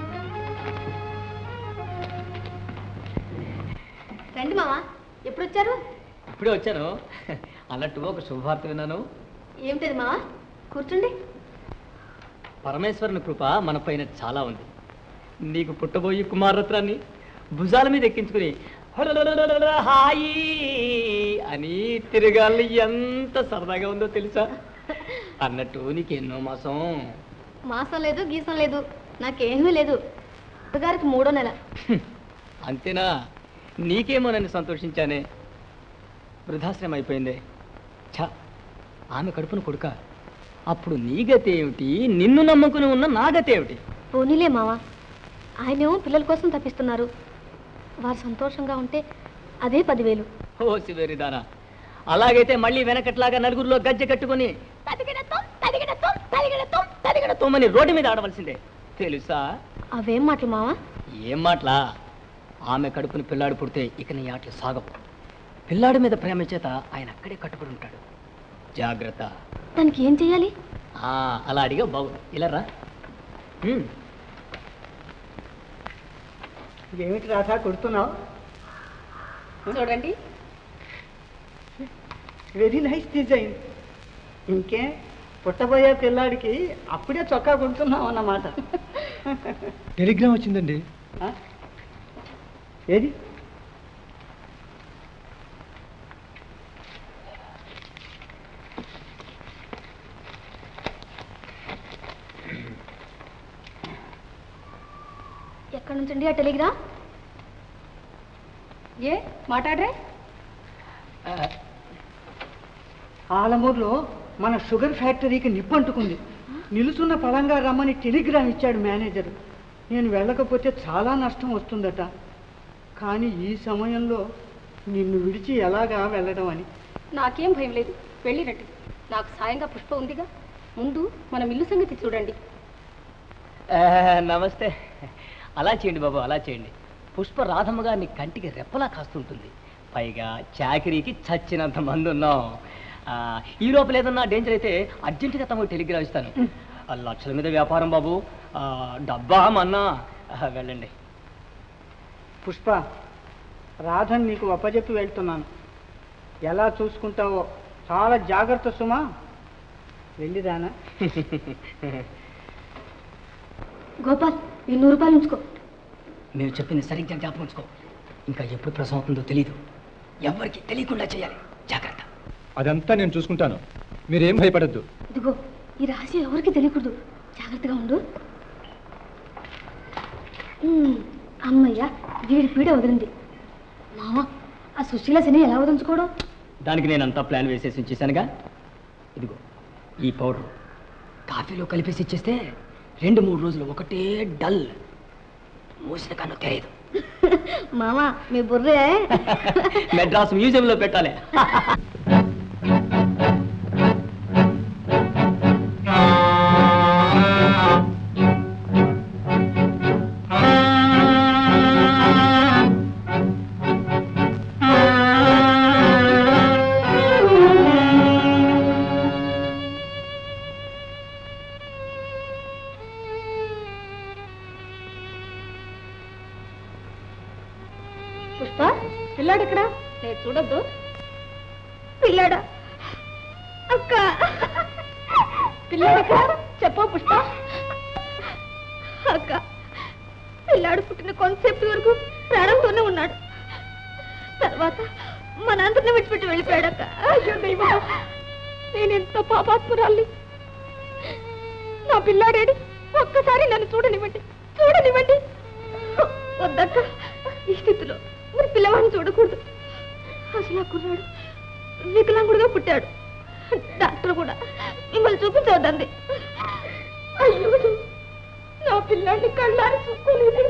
రండి మావా ఎప్పుడు వచ్చారు ఇప్పుడే వచ్చాను అన్నట్టు ఒక శుభవార్త విన్నాను ఏమిటది మావా కూర్చోండి పరమేశ్వరుని కృప మన పైన చాలా ఉంది నీకు పుట్టబోయి కుమారరత్నాన్ని భుజాల మీద ఎక్కించుకుని హొలలలలలల హాయి అని తిరగాలి ఎంత సరదాగా ఉందో తెలుసా అన్నట్టు నీకు ఎన్నో మాసం మాసం లేదు గీసం లేదు నాకేమీ లేదు గారికి మూడో నెల అంతేనా నీకేమోనని సంతోషించానే వృద్ధాశ్రమం అయిపోయిందే ఛ ఆమె కడుపున కొడుక అప్పుడు నీ గతి ఏమిటి నిన్ను నమ్ముకుని ఉన్న నా గతి ఏమిటి పోనీలే మావా ఆయనేమో పిల్లల కోసం తప్పిస్తున్నారు వారు సంతోషంగా ఉంటే అదే పదివేలు ఓ శివేరిదానా అలాగైతే మళ్ళీ వెనకట్లాగా నలుగురిలో గజ్జె కట్టుకొని తదిగిడతాం తదిగిడతాం తదిగిడతాం తదిగిడతాం అని రోడ్డు మీద ఆడవలసిందే తెలుసా అవేం మాటలు మావా ఏం మాటలా ఆమె కడుపుని పిల్లాడు పుడితే ఇక నీ ఆటలు సాగవు పిల్లాడి మీద ప్రేమ చేత ఆయన అక్కడే కట్టుబడి ఉంటాడు జాగ్రత్త దానికి ఏం చెయ్యాలి ఆ, అలా అడిగా బాగుంది ఇలా రా హ్మ్. ఏమిటి రాధా కొడుతున్నావు చూడండి వెరీ నైస్ డిజైన్ ఇంకే పుట్టబోయే పిల్లాడికి అప్పుడే చొక్కా కొడుతున్నావు అన్నమాట టెలిగ్రామ్ వచ్చిందండి ఆ? ఏది ఎక్కడి నుంచండి ఆ టెలిగ్రామ్ ఏ మాట్లాడరే ఆలమూరులో మన షుగర్ ఫ్యాక్టరీకి నిప్పంటుకుంది నిలుచున్న పళంగా రమ్మని టెలిగ్రామ్ ఇచ్చాడు మేనేజర్ నేను వెళ్ళకపోతే చాలా నష్టం వస్తుందట కానీ ఈ సమయంలో నిన్ను విడిచి ఎలాగా వెళ్ళడం అని నాకేం భయం లేదు వెళ్ళిరండి నాకు సాయంగా పుష్ప ఉందిగా ముందు మన మిల్లు సంగతి చూడండి ఆ, నమస్తే అలా చేయండి బాబు అలా చేయండి పుష్ప రాధమ్మ గారిని కంటికి రెప్పలా కాస్తుంటుంది పైగా చాకరీకి చచ్చినంత మంది ఉన్నాం ఆ, ఈ లోపల ఏదన్నా డేంజర్ అయితే అర్జెంటుగా తమకు టెలిగ్రామ్ ఇస్తాను ఆ, లక్షల మీద వ్యాపారం బాబు ఆ, డబ్బా మన్నా ఆ, వెళ్ళండి పుష్ప రాధని నీకు అప్పజెప్పి వెళ్తున్నాను ఎలా చూసుకుంటావో చాలా జాగ్రత్త సుమా వెళ్ళిరానా గోపాల్ ఈ నూరు రూపాయలు ఉంచుకో మీరు చెప్పింది సరిగ్గా జ్ఞాపకం ఉంచుకో ఇంకా ఎప్పుడు ప్రసవం అవుతుందో తెలియదు ఎవరికి తెలియకుండా చేయాలి జాగ్రత్త అదంతా నేను చూసుకుంటాను మీరేం భయపడద్దు ఇదిగో ఈ రహస్యం ఎవరికి తెలియకూడదు జాగ్రత్తగా ఉండు ఉమ్, అమ్మయ్య వీడి పీడ వదిలింది మామ ఆ సుశీల శని ఎలా వదిలించుకోవడం దానికి నేనంతా ప్లాన్ వేసేసి ఉంచేసానుగా ఇదిగో ఈ పౌడర్ కాఫీలో కలిపేసి ఇచ్చేస్తే రెండు మూడు రోజులు ఒకటే డల్ మూసిన కన్ను తెలియదు మామ మీ బుర్రే మెడ్రాస్ మ్యూజియంలో పెట్టాలి పుష్ప పిల్లాడు ఎక్కడ నేను చూడద్దు పిల్లాడా అక్క పిల్లాడు ఎక్కడ చెప్పు పుష్ప అక్క పిల్లాడు పుట్టిన కొంతసేపు వరకు ప్రాణంతోనే ఉన్నాడు తర్వాత మన అందరిని విడిచిపెట్టి వెళ్ళిపోయాడు అక్క అయ్యో దైవం నేను ఎంత పాపాత్మురాల్ని నా పిల్లాడేడి ఒక్కసారి నన్ను చూడనివ్వండి చూడనివ్వండి వద్దక్క ఈ స్థితిలో మరి పిల్లవాడిని చూడకూడదు అసలు ఆ కుర్రాడు వికలాంగుడుగా పుట్టాడు డాక్టర్ కూడా మిమ్మల్ని చూపించవద్దండి అయ్యో నా పిల్లాడిని కళ్ళారి చూసుకోలేదు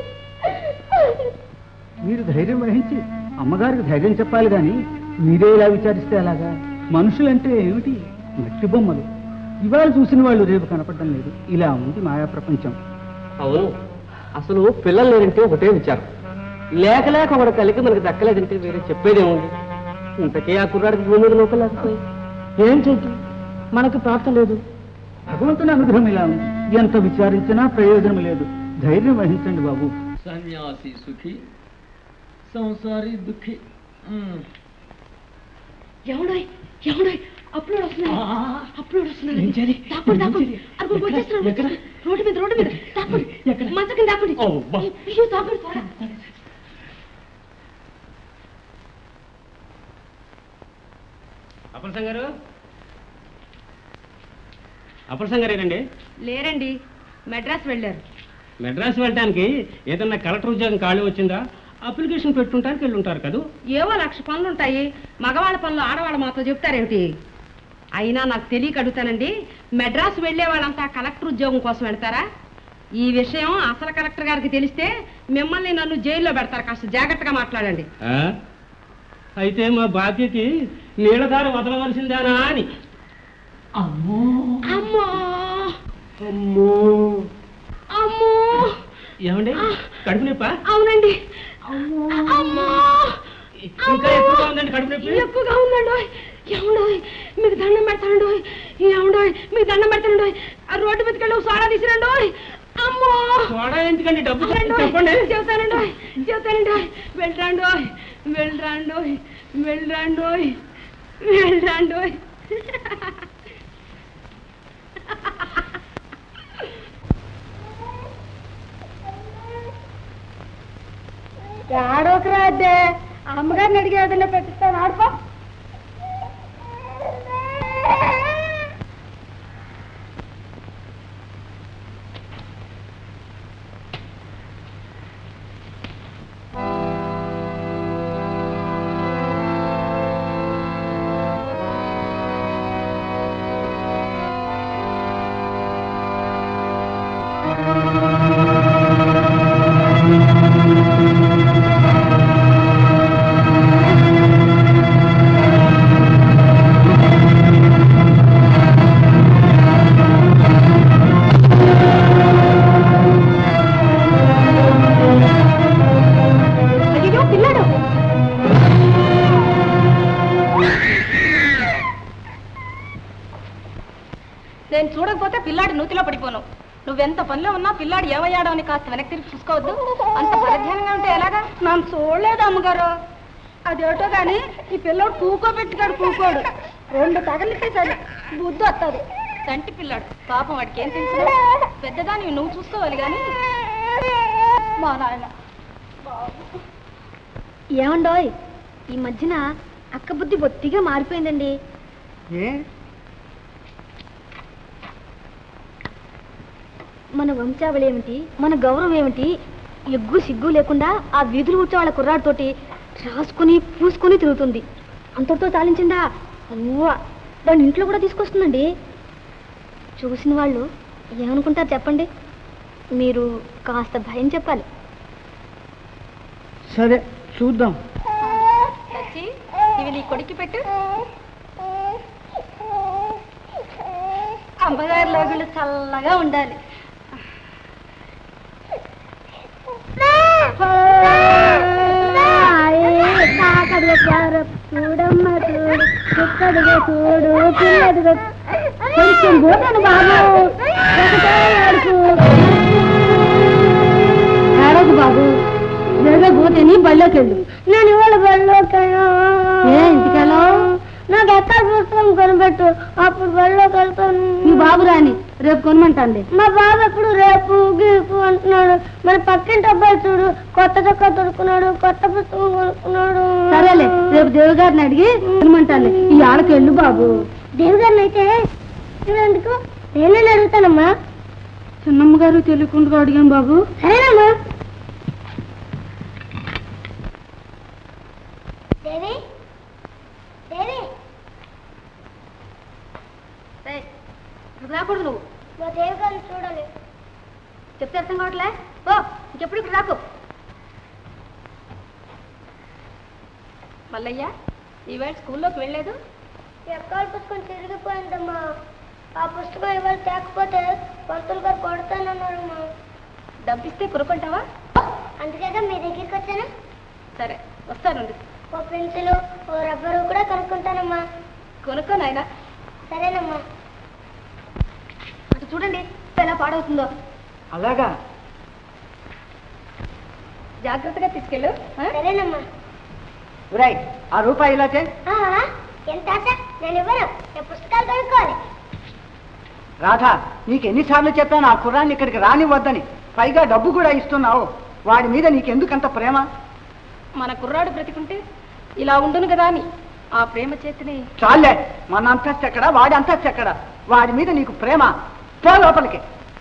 మీరు ధైర్యం వహించి అమ్మగారికి ధైర్యం చెప్పాలి కానీ మీరే ఇలా విచారిస్తే అలాగా మనుషులంటే ఏమిటి మట్టి బొమ్మలు ఇవాళ చూసిన వాళ్ళు రేపు కనపడడం లేదు ఇలా ఉంది మాయా ప్రపంచం అవును అసలు పిల్లలు లేరంటే ఒకటే విచారం లేక లేక ఒకటి కలిగి మనకు దక్కలేదంటే వేరే చెప్పేదేముంది ఇంతకే ఆ కుర్రాడికి భూమి మీద నూకలేకపోయి ఏం చేద్దాం మనకు ప్రాప్తం లేదు భగవంతుని అనుగ్రహం ఇలా ఉంది ఎంత విచారించినా ప్రయోజనం లేదు ధైర్యం వహించండి బాబు సన్యాసి సుఖి సంసారి దుఃఖి ఎవడోయ్ ఎవడోయ్ అప్లోడ్ వస్తున్నాడు అప్లోడ్ వస్తున్నాడు ఏం చేయాలి? దాక్కుడు దాక్కుడు ఏం చేయాలి? అరుగు ఎక్కడ? వచ్చేస్తున్నాడు ఎక్కడ? రోడ్డు మీద రోడ్డు మీద దాక్కుడు ఎక్కడ? మంచ కింద దాక్కుడు ఓ, బా. అయ్యో దాక్కుడు త్వరగా. అప్పలసం గారు అప్పలసం గారేనండి లేరండి మెడ్రాస్ వెళ్ళారు మెడ్రాస్ వెళ్ళడానికి ఏదన్నా కలెక్టర్ ఉద్యోగం ఖాళీ వచ్చిందా అప్లికేషన్ పెట్టుంటానికి వెళ్ళి ఉంటారు కదా ఏవో లక్ష పనులు ఉంటాయి మగవాళ్ళ పనులు ఆడవాళ్ళ మాతో చెప్తారేమిటి అయినా నాకు తెలియక అడుగుతానండి మెడ్రాస్ వెళ్ళే వాళ్ళంతా కలెక్టర్ ఉద్యోగం కోసం వెళ్తారా ఈ విషయం అసలు కలెక్టర్ గారికి తెలిస్తే మిమ్మల్ని నన్ను జైల్లో పెడతారు కాస్త జాగ్రత్తగా మాట్లాడండి ఆ? అయితే మా బాధ్యత నీళ్ళధార వదలవలసిందేనా అని అమ్మో అమ్మో అమ్మో ఏమండి కడుపు నొప్పా అవునండి అమ్మో ఇంకా ఎక్కువగా ఉందండి కడుపు నొప్పి ఎక్కువగా ఉందండి ఏమండోయ్ మీకు దండం పెడతానండి ఏమండోయ్ మీకు దండం పెడతానండి ఆ రోడ్డు మీదకి వెళ్ళి సోడా తీసిరండి అమ్మో సోడా ఎందుకండి డబ్బు అవునండోయ్, చెప్పండి చెబుతానండి చెబుతానండి వెళ్ళరండోయ్ వెళ్ళరండోయ్ వెళ్ళరండోయ్ వెళ్ళరండోయ్ ఆడోకరా అద్దే అమ్మగారిని అడిగి ఏదైనా పెట్టిస్తాను ఆడుకో ఆ నేను చూడకపోతే పిల్లాడి నూతిలో పడిపోను నువ్వెంత పనిలో ఉన్నా పిల్లాడు ఏమయ్యాడో అని కాస్త వెనక్కి తిరిగి చూసుకోవద్దు అంత పరధ్యానంగా ఉంటే ఎలాగా నన్ను చూడలేదు అమ్మగారు అదేటో గాని ఈ పిల్లోడు కూకోబెట్టుకాడు కూకోడు రెండు తగలితే సరే బుద్ధి వస్తుంది చంటి పిల్లాడు పాపం వాడికి ఏం తెలుసు పెద్దదాన్ని నువ్వు చూసుకోవాలి కానీ మా నాయన ఏమండోయ్ ఈ మధ్యన అక్క బుద్ధి బొత్తిగా మారిపోయిందండి ఏ మన వంశావళి ఏమిటి మన గౌరవం ఏమిటి ఎగ్గు సిగ్గు లేకుండా ఆ వీధులు కూర్చో వాళ్ళ కుర్రాడితోటి రాసుకుని పూసుకొని తిరుగుతుంది అంతటితో చాలించిందా అవ్వ దాన్ని ఇంట్లో కూడా తీసుకొస్తుందండి చూసిన వాళ్ళు ఏమనుకుంటారు చెప్పండి మీరు కాస్త భయం చెప్పాలి సరే చూద్దాం వచ్చి ఇవి నీ కొడుక్కి పెట్టు అమ్మగారి లోగులు చల్లగా ఉండాలి చూడమ్మ చూడు చుక్కడిగా చూడు పిల్లడిగా కొంచెం పోతాను బాబు ఒకటే ఏడుపు. ఏడవకు బాబు జరగ పోతేని బళ్ళోకి వెళ్ళు నేను ఇవాళ బళ్ళోకి ఏ ఇంటికెళ్ళో నాకు ఎక్కడ పుస్తకం కొనిపెట్టు అప్పుడు బళ్ళోకి వెళ్తాను మీ బాబు రాని రేపు కొనమంటాండి మా బాబు ఎప్పుడు రేపు గీపు అంటున్నాడు మన పక్కింటి అబ్బాయి చూడు కొత్త చొక్కా తొడుకున్నాడు కొత్త పుస్తకం కొనుక్కున్నాడు సరేలే రేపు దేవు గారిని అడిగి కొనమంటాను ఈ ఆడకి వెళ్ళు బాబు దేవు గారిని అయితే ఎందుకు నేనే అడుగుతానమ్మా చిన్నమ్మ గారు తెలియకుండా అడిగాను బాబు సరేనమ్మా దేవి దేవి రాకూడదు నువ్వు మా దేవి గారిని చూడాలి చెప్తే అర్థం కావట్లే ఓ ఇంకెప్పుడు ఇక్కడ రాకు మల్లయ్య ఈవేళ స్కూల్లోకి వెళ్ళలేదు ఎక్కాల పుస్తకం తిరిగిపోయిందమ్మా ఆ పుస్తకం ఇవాళ తేకపోతే పంతులు గారు కొడతానన్నారమ్మా డబ్బిస్తే కొనుక్కుంటావా అందుకేగా మీ దగ్గరికి వచ్చాను సరే వస్తానండి ఓ పెన్సిల్ ఓ రబ్బరు కూడా కనుక్కుంటానమ్మా కొనుక్కో నాయనా సరేనమ్మా అటు చూడండి ఎలా పాడవుతుందో అలాగా జాగ్రత్తగా తీసుకెళ్ళు ఆ? సరేనమ్మా రైట్ ఆ రూపాయి ఇలా చే ఆ, ఎంత ఆశ నేను ఇవ్వను నేను పుస్తకాలు కొనుక్కోవాలి రాధా నీకు ఎన్నిసార్లు చెప్పాను ఆ కుర్రాన్ని ఇక్కడికి రానివ్వద్దని పైగా డబ్బు కూడా ఇస్తున్నావు వాడి మీద నీకెందుకంత ప్రేమ మన కుర్రాడు బ్రతికుంటే ఇలా ఉండును కదా అని ఆ ప్రేమ చేతిని చాలే మన అంతస్తు ఎక్కడ వాడి అంతస్తు ఎక్కడ వాడి మీద నీకు ప్రేమ పో లోపలికి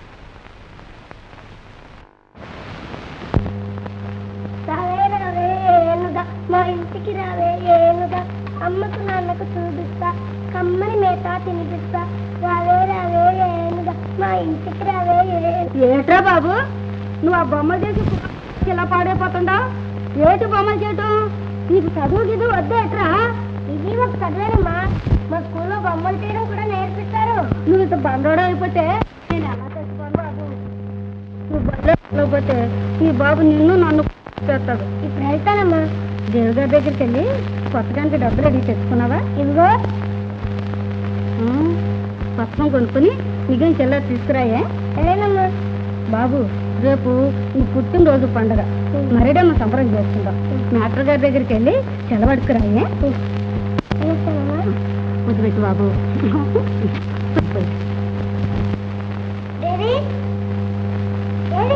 రావే రావే ఏనుగా మా ఇంటికి రావే ఏనుగా అమ్మకు నాన్నకు చూపిస్తా కమ్మని మేత తినిపిస్తా రావే రావే ఏనుగా మా ఇంటికి రావే ఏట్రా బాబు నువ్వు ఆ బొమ్మలు చేసి ఇలా పాడైపోతుండా ఏటి బొమ్మలు చేయటం నీకు చదువు గిదు వద్దేట్రా ఇది ఒక చదివేనమ్మా మా స్కూల్లో బొమ్మలు చేయడం కూడా నేర్పిస్తారు నువ్వు ఇంత బండోడు అయిపోతే నేను ఎలా తెచ్చుకోను బాబు నువ్వు బండోడైపోతే ఈ బాబు నిన్ను నన్ను చేస్తాడు ఇప్పుడు వెళ్తానమ్మా దేవి గారి దగ్గరికి వెళ్ళి కొత్తగానికి డబ్బులు అడిగి తెచ్చుకున్నావా ఇదిగో ఉమ్, పుస్తకం కొనుక్కొని మిగిలిన చిల్లర తీసుకురాయే సరేనమ్మా బాబు రేపు నీ పుట్టినరోజు పండగ మరిడమ్మ సంబరం చేసుకుందాం డాక్టర్ గారి దగ్గరికి వెళ్ళి సెలవడుకురాయే వెళ్ళొస్తానమ్మా వదిలిపెట్టు బాబు దేవి దేవి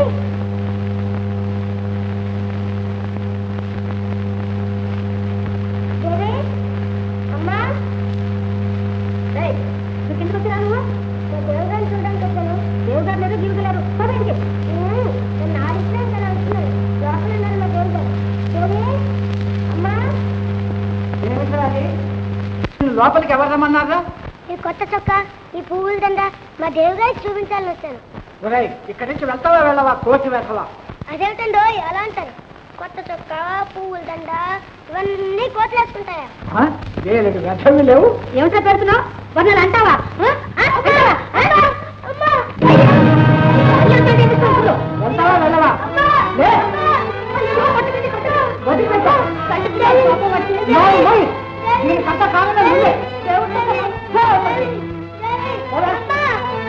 దేవి అమ్మా ఏయ్, నువ్వు కిందకు వచ్చిరా నువ్వు మా దేవుగారిని చూడడానికి వచ్చాను దేవు గారు లేదు జీవితం లేదు పదండి ఉమ్, నన్ను ఆడిస్తే తను అంటున్నాడు లోపల ఉన్నారు మా దేవుగారు దేవి అమ్మా ఏమిట్రా అది? లోపలికి ఎవరు రమ్మన్నారా ఈ కొత్త చొక్కా ఈ పువ్వుల దండ మా దేవుగారికి చూపించాలని వచ్చాను ఒరేయ్ ఇక్కడి నుంచి వెళ్తావా వెళ్ళవా కోచి వెళ్తావా అదేమిటండో అలా అంటారు కొత్త చొక్కా పువ్వుల దండ ఇవన్నీ కోట్లు వేసుకుంటాయా ఆ? లేదు వ్యర్థమే లేవు ఏమిటో పెడుతున్నావు వర్ణాలు అంటావా ఆ? ఆ? అంటావా? అమ్మా వెళ్తావా వెళ్ళవా లే. వదిలిపెట్టు. మోయ్, మోయ్. దీనికంతా కారణం నువ్వే. దేవుడు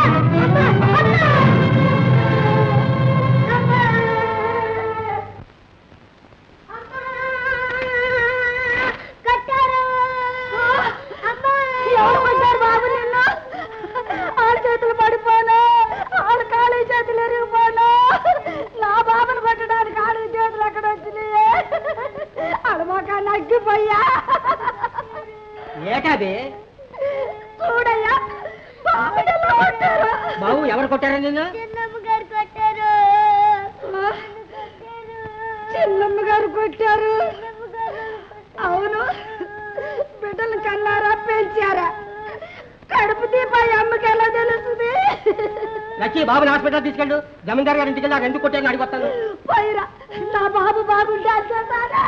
ఎవరు కొట్టారు బాబు నిన్ను ఆడ చేతులు పడిపోను ఆడ కాళీ చేతులు ఎరిగిపోను నా బాబును కొట్టడానికి ఆడ చేతులు ఎక్కడ వచ్చినాయే అడమొక నగ్గిపోయా ఏటాది చూడయ్యా బాబుని కొట్టారు బాబు ఎవరు కొట్టారా నిన్ను చిన్నమ్మ గారు కొట్టారు చిన్నమ్మ గారు కొట్టారు అవును బిడ్డలు కన్నారా పెంచారా కడుపు దీపాయి అమ్మకి ఎలా తెలుస్తుంది లచ్చి బాబుని హాస్పిటల్ తీసుకెళ్ళు జమీందార్ గారి ఇంటికి వెళ్ళి ఎందుకు కొట్టాను అడిగొస్తాను పైరా నా బాబు బాగుంటే అంటారా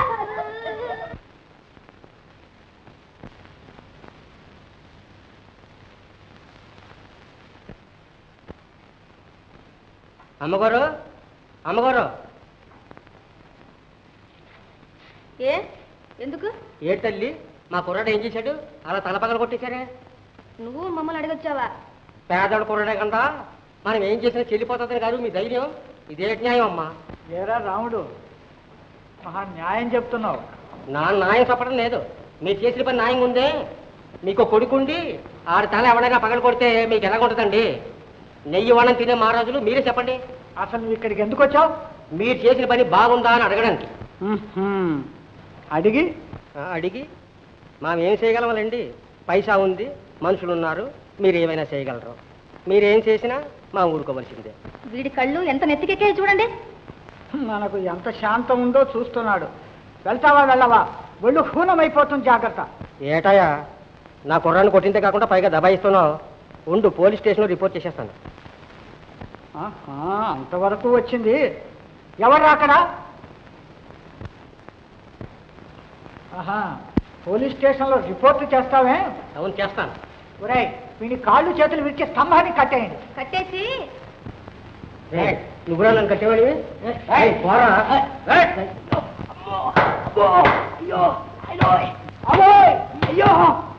అమ్మగారు అమ్మగారు ఏ ఎందుకు ఏ తల్లి మా కుర్రాడు ఏం చేశాడు అలా తల పగల కొట్టేశారే నువ్వు మమ్మల్ని అడగొచ్చావా పేదవాడు కుర్రాడే కదా మనం ఏం చేసినా చెల్లిపోతుందని కాదు మీ ధైర్యం ఇదే న్యాయం అమ్మా ఏరా రాముడు మహా న్యాయం చెప్తున్నావు నా న్యాయం చెప్పడం లేదు మీరు చేసిన పని న్యాయం ఉందే మీకు కొడుకుండి ఆడి తల ఎవడైనా పగల కొడితే మీకు ఎలా ఉంటుందండి నెయ్యి వాళ్ళని తినే మహారాజులు మీరే చెప్పండి అసలు నువ్వు ఇక్కడికి ఎందుకు వచ్చావు మీరు చేసిన పని బాగుందా అని అడగడానికి అడిగి ఆ, అడిగి మనం ఏం చేయగలమండి పైసా ఉంది మనుషులు ఉన్నారు మీరు ఏమైనా చేయగలరు మీరేం చేసినా మా ఊరుకోవలసిందే వీడి కళ్ళు ఎంత నెత్తికెక్కాయి చూడండి మనకు ఎంత శాంతం ఉందో చూస్తున్నాడు వెళ్తావా వెళ్ళవా ఒళ్ళు హూనమైపోతుంది జాగ్రత్త ఏటయ్యా నా కుర్రాన్ని కొట్టిందే కాకుండా పైగా దబాయిస్తున్నావు ఉండు పోలీస్ స్టేషన్లో రిపోర్ట్ చేసేస్తాను ఆహా, అంతవరకు వచ్చింది ఎవరు అక్కడ ఆహా పోలీస్ స్టేషన్లో రిపోర్ట్ చేస్తావే అవును చేస్తాను ఒరేయ్ వీని కాళ్ళు చేతులు విరిచి స్తంభాన్ని కట్టేయండి కట్టేసి ఏయ్, నువ్వు కూడా నన్ను కట్టేవాడివి ఏయ్, పోరా ఏయ్. అయ్యో అయ్యోయ్ అమ్మోయ్ అయ్యో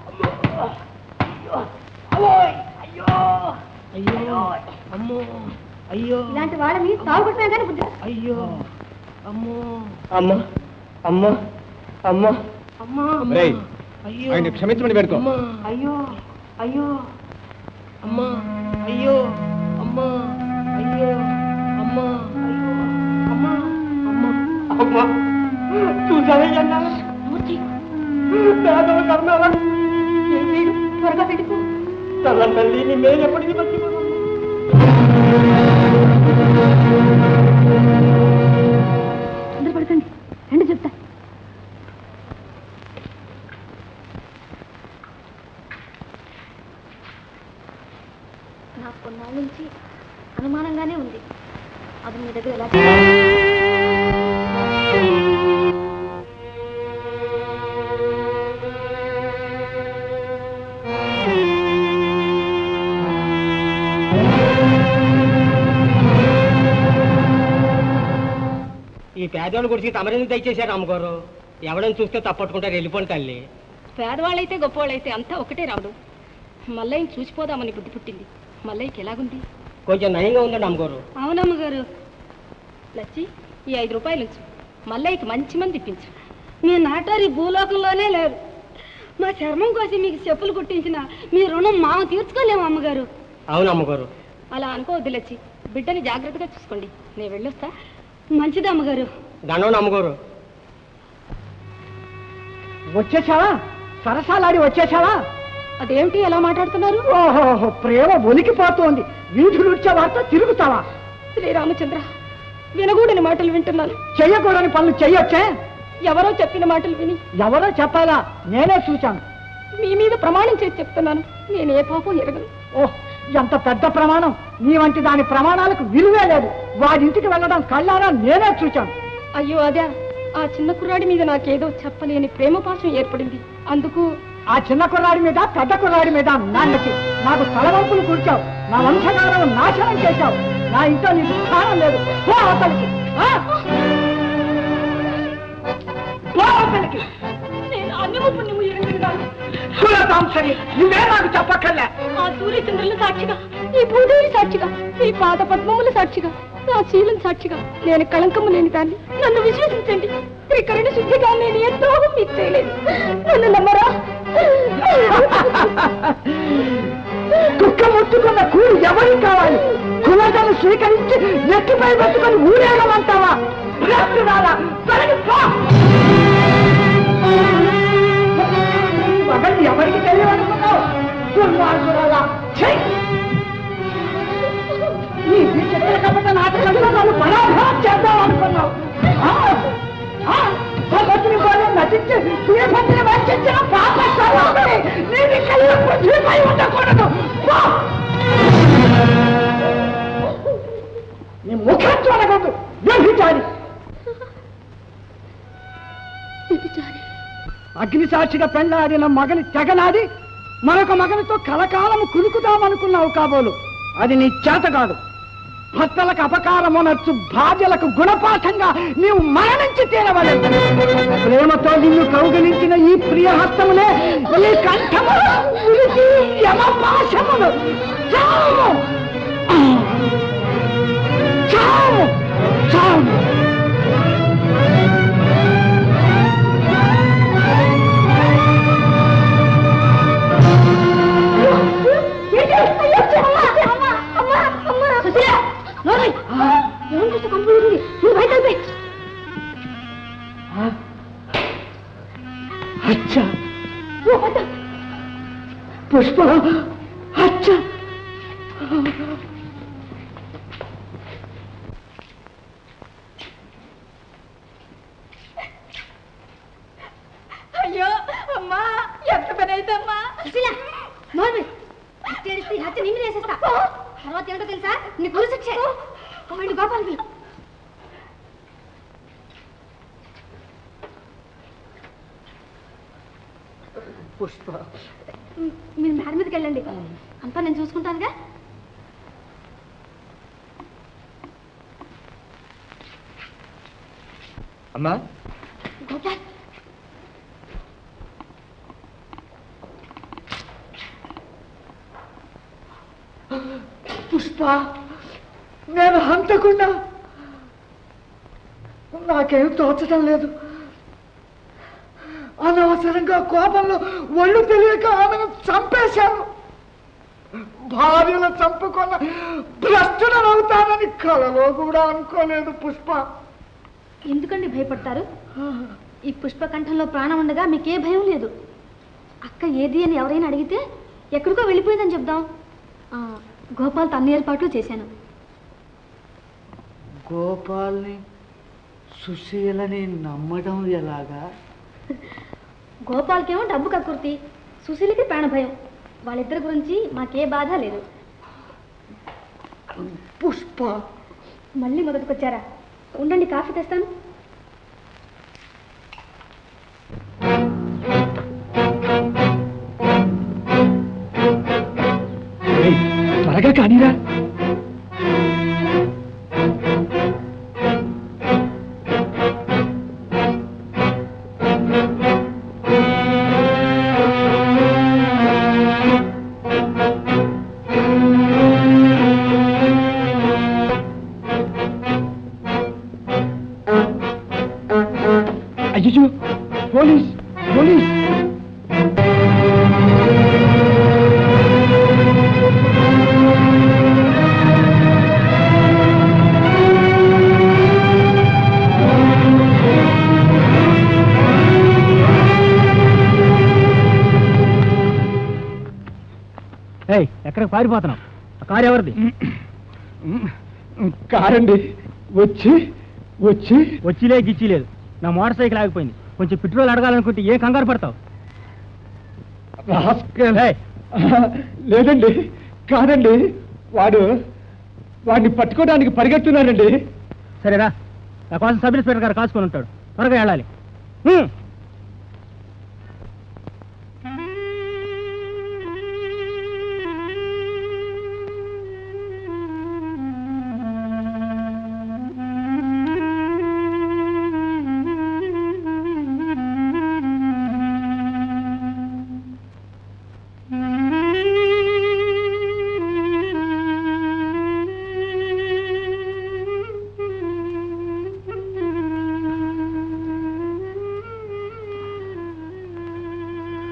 అమ్మోయ్ అయ్యో అయ్యో అమ్మో అయ్యో ఇలాంటి వాళ్ళని తాగుకుంటున్నా కానీ బుద్ధి రాదు. అయ్యో అమ్మో అమ్మ అమ్మ అమ్మ అమ్మా రేయ్ అయ్యో ఆయన క్షమించమని పెడుకో అయ్యో అయ్యో అమ్మా అయ్యో అమ్మా అయ్యో అమ్మా అయ్యో అమ్మా అమ్మా అమ్మా చూసావే అన్నా పేదల కర్మాల త్వరగా వెళ్ళిపో తల్ల తల్లి నిన్నే ఎప్పటికీ మర్చిపోను తొందరపడకండి రండి చెప్తా నాకు కొన్నాళ్ళ నుంచి అనుమానంగానే ఉంది అది మీ దగ్గర ఎలా ఈ పేదవాళ్ళ గురించి తమరెందుకు దయచేశారు అమ్మగారు ఎవడని చూస్తే తప్పట్టుకుంటారు వెళ్ళిపోండి తల్లి పేదవాళ్ళైతే గొప్పవాళ్ళైతే అంతా ఒకటే రావడం మల్లయ్యని చూసిపోదామని బుద్ధి పుట్టింది మల్లయ్యకి ఎలాగుంది కొంచెం నయంగా ఉందండి అమ్మగారు అవునమ్మగారు లచ్చి ఈ ఐదు రూపాయలు ఉంచు మల్లయ్యకి మంచి మంది ఇప్పించు మీ నాటారి భూలోకంలోనే లేరు మా చర్మం కోసం మీకు చెప్పులు కుట్టించిన మీ రుణం మామ తీర్చుకోలేము అమ్మగారు అవును అమ్మగారు అలా అనుకోవద్దు లచ్చి బిడ్డని జాగ్రత్తగా చూసుకోండి నేను వెళ్ళొస్తా మంచిది అమ్మగారు దండం అమ్మగారు వచ్చేసావా సరసాలాడి వచ్చేసావా అదేమిటి ఎలా మాట్లాడుతున్నారు ఓహో ప్రేమ ఒలికిపోతోంది వీధులు వచ్చే వార్త తిరుగుతావా శ్రీరామచంద్ర వినగూడని మాటలు వింటున్నాను చెయ్యకూడని పనులు చెయ్యొచ్చే ఎవరో చెప్పిన మాటలు విని ఎవరో చెప్పాలా నేనే చూచాను మీ మీద ప్రమాణం చేసి చెప్తున్నాను నేను ఏ పాపం ఎరగను ఓహ్ ఎంత పెద్ద ప్రమాణం నీ వంటి దాని ప్రమాణాలకు విలువే లేదు వాడింటికి వెళ్ళడం కళ్ళారా నేనే చూచాను అయ్యో అదే ఆ చిన్న కుర్రాడి మీద నాకేదో చెప్పలేని ప్రేమ పాశం ఏర్పడింది అందుకు ఆ చిన్న కుర్రాడి మీద పెద్ద కుర్రాడి మీద నాన్నకి నాకు తలవంపులు కూర్చావు నా వంశగానం నాశనం చేశావు నా ఇంట్లో నీకు స్థానం లేదు పో అవతలికి ఆ? పో అవతలికి నేను అన్నము పుణ్యము ఎరగను సురత చెబుతాం సరే నువ్వే నాకు చెప్పక్కర్లే ఆ సూర్యచంద్రుల సాక్షిగా ఈ భూదేవి సాక్షిగా ఈ పాద పద్మముల సాక్షిగా నా శీలం సాక్షిగా నేను కళంకము లేని దాన్ని నన్ను విశ్వసించండి త్రికరణ శుద్ధిగా నేను ఏ ద్రోహం మీకు చేయలేదు నన్ను నమ్మరా కుక్క ముట్టుకున్న కూలి ఎవరికి కావాలి కులతను స్వీకరించి నెత్తిపై పెట్టుకొని ఊరేగమంటావా భ్రష్టురాలా, వెనక్కి పో! ఈ మగల్ని ఎవరికి తెలియనుకున్నావు దుర్మార్గురాలా, ఛీ! ఈ విచిత్ర కపట నాటకంలో నన్ను పరాభవం చేద్దాం అనుకున్నావు ఆ! ఆ! భగవతుని పోలే నటించి ప్రియభద్రని వంచిన పాప సర్వాన్ని నేను కళ్ళు పృథ్వీపై ఉండకూడదు పో! నీ ముఖం చూడకూడదు వ్యభిచారి అగ్ని సాక్షిగా పెళ్ళాడిన మగని తెగనాడి మరొక మగనితో కలకాలము కులుకుదామనుకున్నావు కాబోలు అది నీ చేత కాదు భర్తలకు అపకారమునర్చు భార్యలకు గుణపాఠంగా నీవు మరణించి తీరవలేదు ప్రేమతో నిన్ను కౌగలించిన ఈ ప్రియహస్తములే ఈ కంఠములు ఉరికి యమపాశములు చావు చావు చావు అచ్చా పుష్ప అచ్చా అయ్యో అమ్మా ఎంత పని అయితే అమ్మా నోర్మి తెలిస్తే ఈ హత్య నిన్ను వేసేస్తా తర్వాత ఏంటో తెలుసా నీ గురి శిక్ష వెళ్ళి గోపాల్ పిలు పుష్ప మీరు మేడ మీదకి వెళ్ళండి అంతా నేను చూసుకుంటానుగా అమ్మా గోపాల్ పుష్ప నేను హంతకుండా నాకేం తోచడం లేదు అనవసరంగా కోపంలో ఒళ్ళు తెలియక ఆమెను చంపేశాను భార్యను చంపుకున్న భ్రష్టులను అవుతానని కలలో కూడా అనుకోలేదు పుష్ప ఎందుకండి భయపడతారు ఈ పుష్పకంఠంలో ప్రాణం ఉండగా మీకే భయం లేదు అక్క ఏది అని ఎవరైనా అడిగితే ఎక్కడికో వెళ్ళిపోయిందని చెప్దాం ఆ, గోపాల్ తన్ని ఏర్పాట్లు చేశాను గోపాల్ని సుశీలని నమ్మడం ఎలాగా గోపాల్కేమో డబ్బు కక్కుర్తి సుశీలకి ప్రాణ భయం వాళ్ళిద్దరి గురించి మాకే బాధ లేదు పుష్ప మళ్ళీ మొదటికొచ్చారా ఉండండి కాఫీ తెస్తాను ఏయ్, త్వరగా కానీరా అయ్యో పోలీస్ పోలీస్ ఏయ్ ఎక్కడికి పారిపోతున్నావు ఆ కారు ఎవరిది కారండి వచ్చి వచ్చి వచ్చిలే గిచ్చిలేదు నా మోటార్ సైకిల్ ఆగిపోయింది కొంచెం పెట్రోల్ అడగాలనుకుంటే ఏ కంగారు పడతావు రాస్కెల్. ఏయ్, లేదండి కాదండి వాడు వాడిని పట్టుకోవడానికి పరిగెత్తున్నాడండి సరేరా నా కోసం సబ్ ఇన్స్పెక్టర్ గారు కాసుకొని ఉంటాడు త్వరగా వెళ్ళాలి హ్మ్.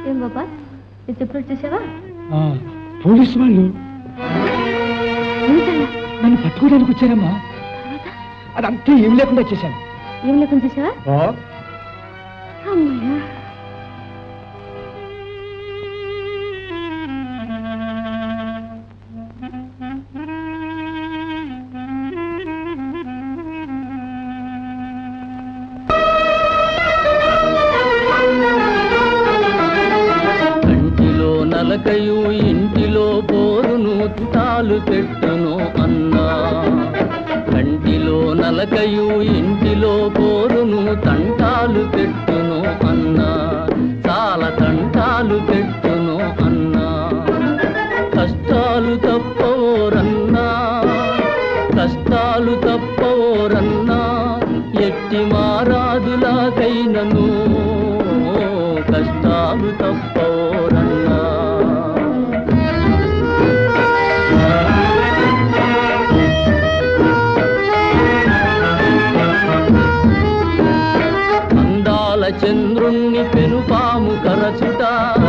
ఏం గోపాల్ నేను చెప్పినట్టు చేసావా పోలీసు వాళ్ళు ఏమిటలా నన్ను పట్టుకోవడానికి వచ్చారమ్మా అదంతా ఏం లేకుండా చేశాను ఏం లేకుండా చేసావా అమ్మయ్యా కంటిలో నలకయు ఇంటిలో పోరును తాలు పెట్టును అన్నా కంటిలో నలకయు ఇంటిలో పోరును తంటాలు పెట్టును అన్నా చాలా తంటాలు పెట్టును అన్నా కష్టాలు తప్పవోరన్నా కష్టాలు తప్పవోరన్నా ఎట్టి మారాదులాకైనను కష్టాలు తప్పవోరన్నా అందాల చంద్రుణ్ణి పెనుపాము కరచుట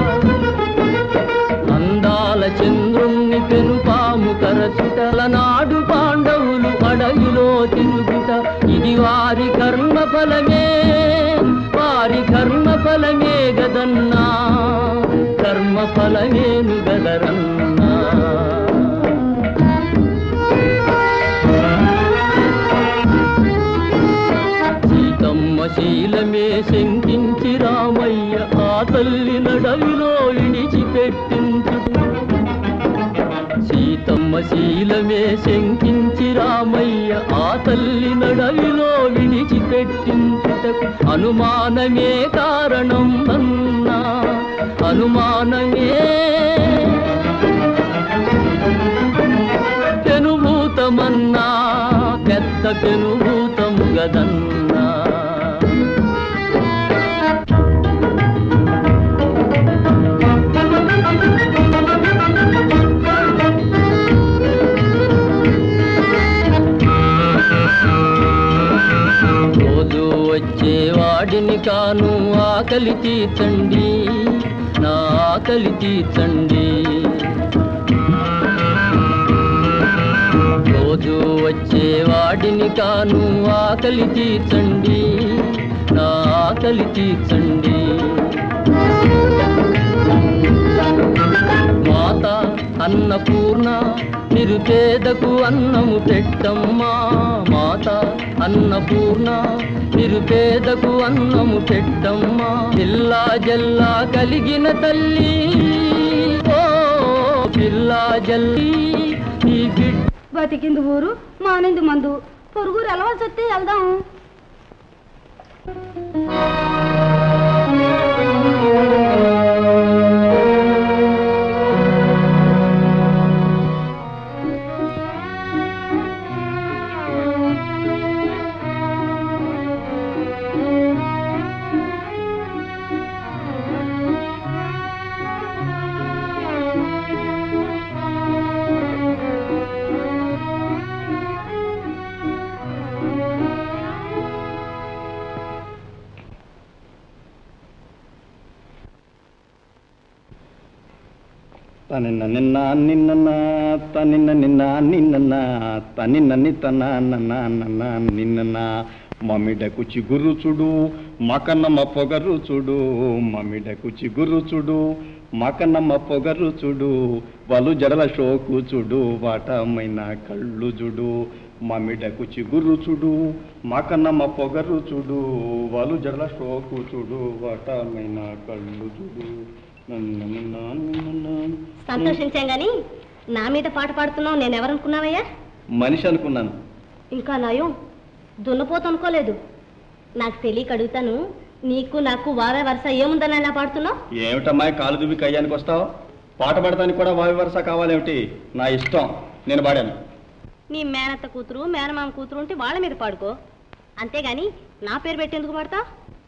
అందాల చంద్రుణ్ణి పెనుపాము కరచుటల నాడు పాండవులు అడవిలో తిరుగుట ఇది వారి కర్మ ఫలమే వారి కర్మ ఫలమే గదన్నా కర్మ ఫలమేను గదరన్నా సీతమ్మ శీలమే శంకించి రామయ్య ఆ తల్లి నడవిలో ఇడిచిపెట్టించు సీతమ్మ శీలమే శంకించి రామయ్య ఆ తల్లి నడవిలో విడిచిపెట్టించుటకు అనుమానమే కారణం అన్నా అనుమానమే పెనుభూతమన్నా పెద్ద పెనుభూతము గదన్నా రోజు వచ్చేవాడిని కాను ఆకలి తీర్చండి నా ఆకలి తీర్చండి రోజు వచ్చేవాడిని కాను ఆకలి తీర్చండి నా ఆకలి తీర్చండి మాత అన్నపూర్ణ నిరుపేదకు అన్నము పెట్టమ్మా మాత అన్నపూర్ణ నిరుపేదకు అన్నము పెట్టమ్మా పిల్లా జల్లా కలిగిన తల్లి ఓ పిల్లా జల్లి ఈ బిడ్డ బతికింది ఊరు మానింది మందు పొరుగురు ఎలవలసి వస్తే వెళ్దాం తనిన్న నిన్న నిన్న తనిన్న నిన్న నిన్న తనిన్న నితన నన్న నన్న నిన్న మమ్మిడకు చిగురు చూడు మకన్నమ్మ పొగరు చూడు మమ్మిడకు చిగురు చూడు మకన్నమ్మ పొగరు చూడు వలు జడల షోకు చూడు వాటమైన కళ్ళు చూడు మమ్మిడకు చిగురు చూడు మకన్నమ్మ పొగరు చూడు వలు జడల షోకు చూడు వాటమైన కళ్ళు చూడు నన్న నిన్న నిన్న సంతోషించాం గాని నా మీద పాట పాడుతున్నావు నేను ఎవరనుకున్నావయ్యా మనిషి అనుకున్నాను ఇంకా నయం దున్నపోతు అనుకోలేదు నాకు తెలియక అడుగుతాను నీకు నాకు వావే వరుస ఏముందని అలా పాడుతున్నావు ఏమిటమ్మాయి కాలు దువ్వి కయ్యానికి వస్తావు పాట పాడటానికి కూడా వావి వరుస కావాలేమిటి నా ఇష్టం నేను పాడాను నీ మేనత్త కూతురు మేనమామ కూతురు ఉంటే వాళ్ళ మీద పాడుకో అంతేగాని నా పేరు పెట్టేందుకు పాడతావు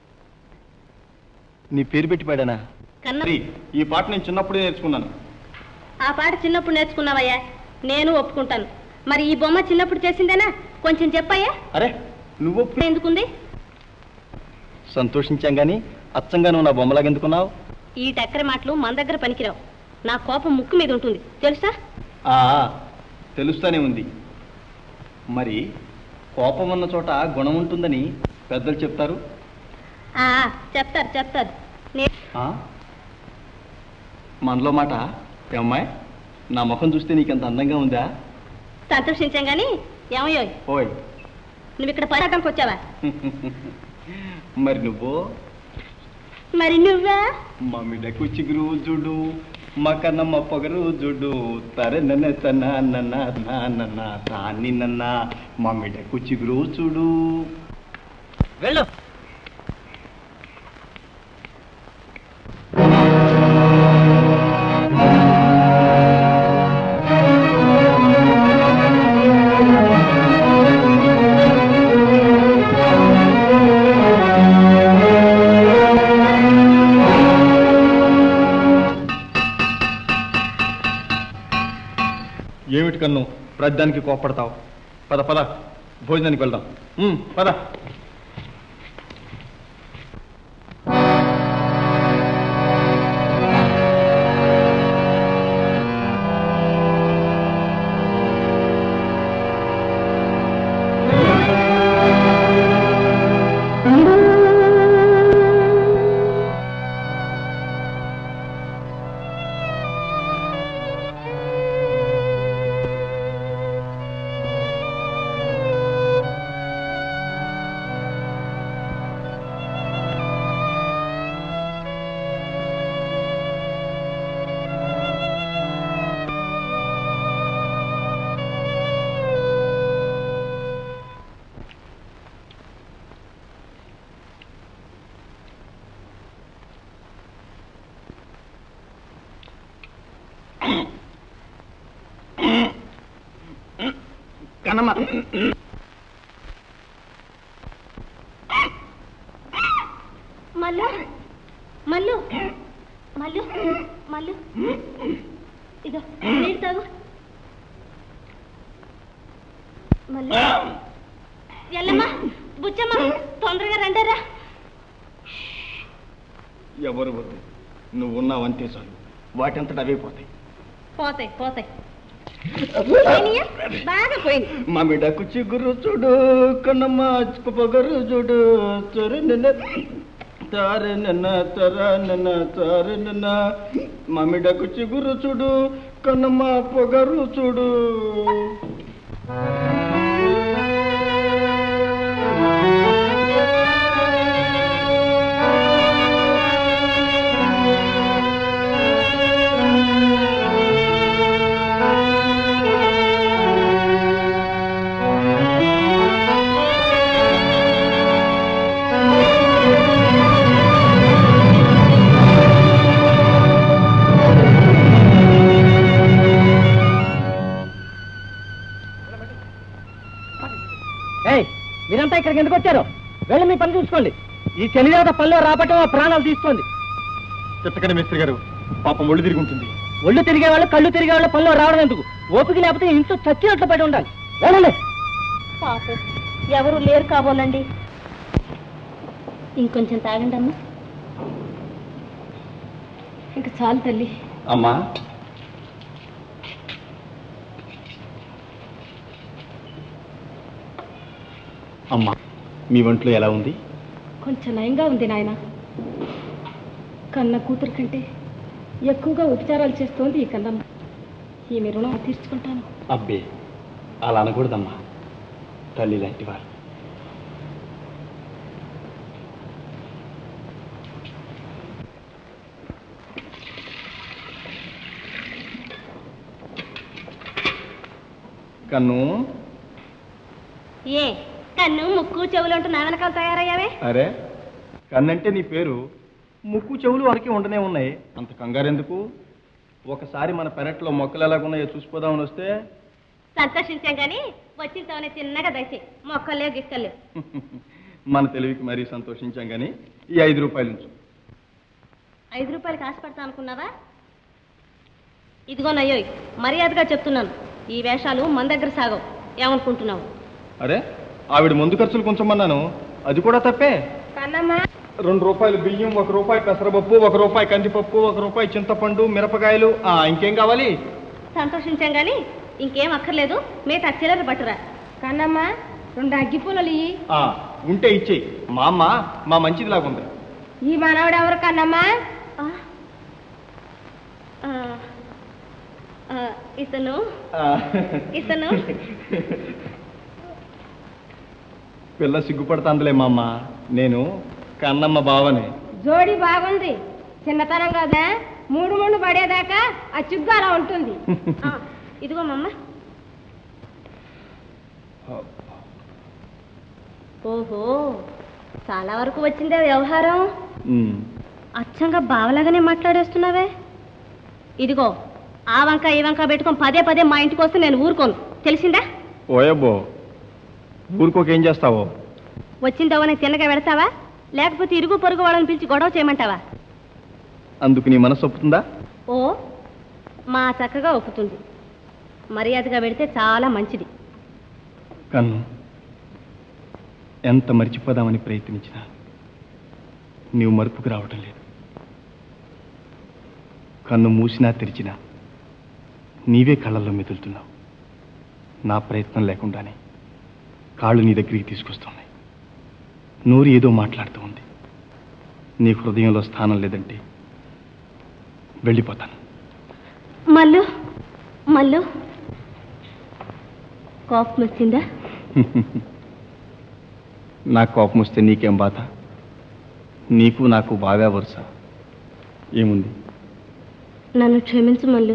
నీ పేరు పెట్టి పాడానా కన్నా మరి ఈ పాట నేను చిన్నప్పుడే నేర్చుకున్నాను ఆ పాట చిన్నప్పుడు నేర్చుకున్నావయ్యా నేను ఒప్పుకుంటాను మరి ఈ బొమ్మ చిన్నప్పుడు చేసిందేనా కొంచెం చెప్పయ్యా అరే నువ్వు ఎందుకుంది సంతోషించాం కానీ అచ్చంగా నువ్వు నా బొమ్మలాగా ఎందుకున్నావు ఈ టక్కరి మాటలు మన దగ్గర పనికిరావు నా కోపం ముక్కు మీద ఉంటుంది తెలుసా ఆ, తెలుస్తానే ఉంది మరి కోపం ఉన్న చోట గుణం ఉంటుందని పెద్దలు చెప్తారు ఆ, చెప్తారు చెప్తారు నే ఆ? మనలో మాట ఏ అమ్మాయి నా ముఖం చూస్తే నీకెంత అందంగా ఉందా సంతోషించాం గాని ఏమయ్యో ఓయ్ నువ్వు ఇక్కడ పర్యటనకు వచ్చావా మరి నువ్వు మరి నువ్వా మమ్మిడకు చిగురు చూడు మకనమ్మ పొగరు చూడు తర నన్న తన నన్న నా నన్న తాని నన్న మమ్మిడకు చిగురు చూడు వెళ్ళు ఏమిటి కన్ను ప్రతిదానికి కోపడతావు పద పద భోజనానికి వెళ్దాం ఉమ్, పద కన్నమ్మ మల్లు మల్లు మల్లు మల్లు ఇదో నీళ్ళు తాగు మల్లు ఎల్లమ్మా బుచ్చమ్మ తొందరగా రండరా ఎవరు వద్దు నువ్వు ఉన్నావంతే చాలు వాటంతట అవే పోతాయి పోతాయి పోతాయి పోయినాయా? బాగా పోయింది మామిడకు చిగురు చూడు కన్నమ్మ పొగరు చూడు తొర నిన్న తార నిన్న తర నిన్న తార నిన్న మామిడకు చిగురు చూడు కన్నమ్మ పొగరు చూడు ఏయ్ మీరంతా ఇక్కడికి ఎందుకు వచ్చారు వెళ్ళి మీ పని చూసుకోండి ఈ తెలియదేవత పనిలో రాబట్టం ఆ ప్రాణాలు తీస్తుంది చిత్తకని మిస్త్రి గారు పాపం ఒళ్ళు తిరిగి ఉంటుంది ఒళ్ళు తిరిగే వాళ్ళు కళ్ళు తిరిగే వాళ్ళు పనిలో రావడం ఎందుకు ఓపిక లేకపోతే ఇంట్లో చచ్చినట్లు పడి ఉండాలి వెళ్ళండి పాపం ఎవరు లేరు కాబోలండి ఇంకొంచెం తాగండి అమ్మా ఇంకా చాలు తల్లి అమ్మా అమ్మా మీ ఒంట్లో ఎలా ఉంది కొంచెం నయంగా ఉంది నాయన కన్న కూతురు కంటే ఎక్కువగా ఉపచారాలు చేస్తోంది ఈ కన్నమ్మ ఈమె రుణం తీర్చుకుంటాను అబ్బే అలా అనకూడదమ్మా తల్లి లాంటి వారు కన్ను ఏ కన్ను ముక్కు చెవులు అంటూ నా వెనకాల తయారయ్యావే అరే కన్నంటే నీ పేరు ముక్కు చెవులు వరకే ఉండనే ఉన్నాయి అంత కంగారెందుకు ఒకసారి మన పెరట్లో మొక్కలు ఎలాగున్నాయో చూసిపోదామని వస్తే సంతోషించాం కానీ వచ్చిన చిన్నగా దయచే మొక్కలే గిక్కలే మన తెలివికి మరీ సంతోషించాం కానీ ఈ ఐదు రూపాయలు ఉంచు ఐదు రూపాయలకి ఆశపడతా అనుకున్నావా ఇదిగోనయ్యో మర్యాదగా చెప్తున్నాను ఈ వేషాలు మన దగ్గర సాగవు ఏమనుకుంటున్నావు అరే ఆవిడ ముందు ఖర్చులు కొంచెమన్నాను అది కూడా తప్పే కన్నమ్మా రెండు రూపాయలు బియ్యం ఒక రూపాయి పెసరపప్పు ఒక రూపాయి కందిపప్పు ఒక రూపాయి చింతపండు మిరపకాయలు ఆ, ఇంకేం కావాలి సంతోషించాం కానీ ఇంకేం అక్కర్లేదు మిగతా చిల్లర పట్టురా కన్నమ్మ రెండు అగ్గిపూలలు ఇయ్యి ఆ, ఉంటే ఇచ్చేయి మా అమ్మ మా మంచిది లాగుంది ఈ మనవడు ఎవరు కన్నమ్మా ఇతను ఆ, ఇతను పిల్ల సిగ్గుపడుతుందిలే మా అమ్మ నేను కన్నమ్మ బావని జోడి బాగుంది చిన్నతనం కదా మూడు మూడు పడేదాకా ఆ చిగ్గు అలా ఉంటుంది ఆ, ఇదిగో మమ్మ ఓహో చాలా వరకు వచ్చిందే వ్యవహారం ఉమ్, అచ్చంగా బావలాగానే మాట్లాడేస్తున్నావే ఇదిగో ఆ వంక ఈ వంక పెట్టుకొని పదే పదే మా ఇంటికి వస్తే నేను ఊరుకోను తెలిసిందా ఓయబ్బో ఊరుకోకేం చేస్తావో వచ్చిందవని తిన్నగా పెడతావా లేకపోతే ఇరుగు పొరుగు వాళ్ళని పిలిచి గొడవ చేయమంటావా అందుకు నీ మనసు ఒప్పుతుందా ఓ మా చక్కగా ఒప్పుతుంది మర్యాదగా పెడితే చాలా మంచిది కన్ను ఎంత మర్చిపోదామని ప్రయత్నించినా నీవు మరుపుకు రావటం లేదు కన్ను మూసినా తెరిచినా నీవే కళ్ళల్లో మెదులుతున్నావు నా ప్రయత్నం లేకుండానే కాళ్ళు నీ దగ్గరికి తీసుకొస్తున్నాయి నోరు ఏదో మాట్లాడుతూ ఉంది నీ హృదయంలో స్థానం లేదంటే వెళ్ళిపోతాను మల్లు మల్లు కోపం వచ్చిందా నా కోపం వస్తే నీకేం బాధ నీకు నాకు బాగా వరుస ఏముంది నన్ను క్షమించు మల్లు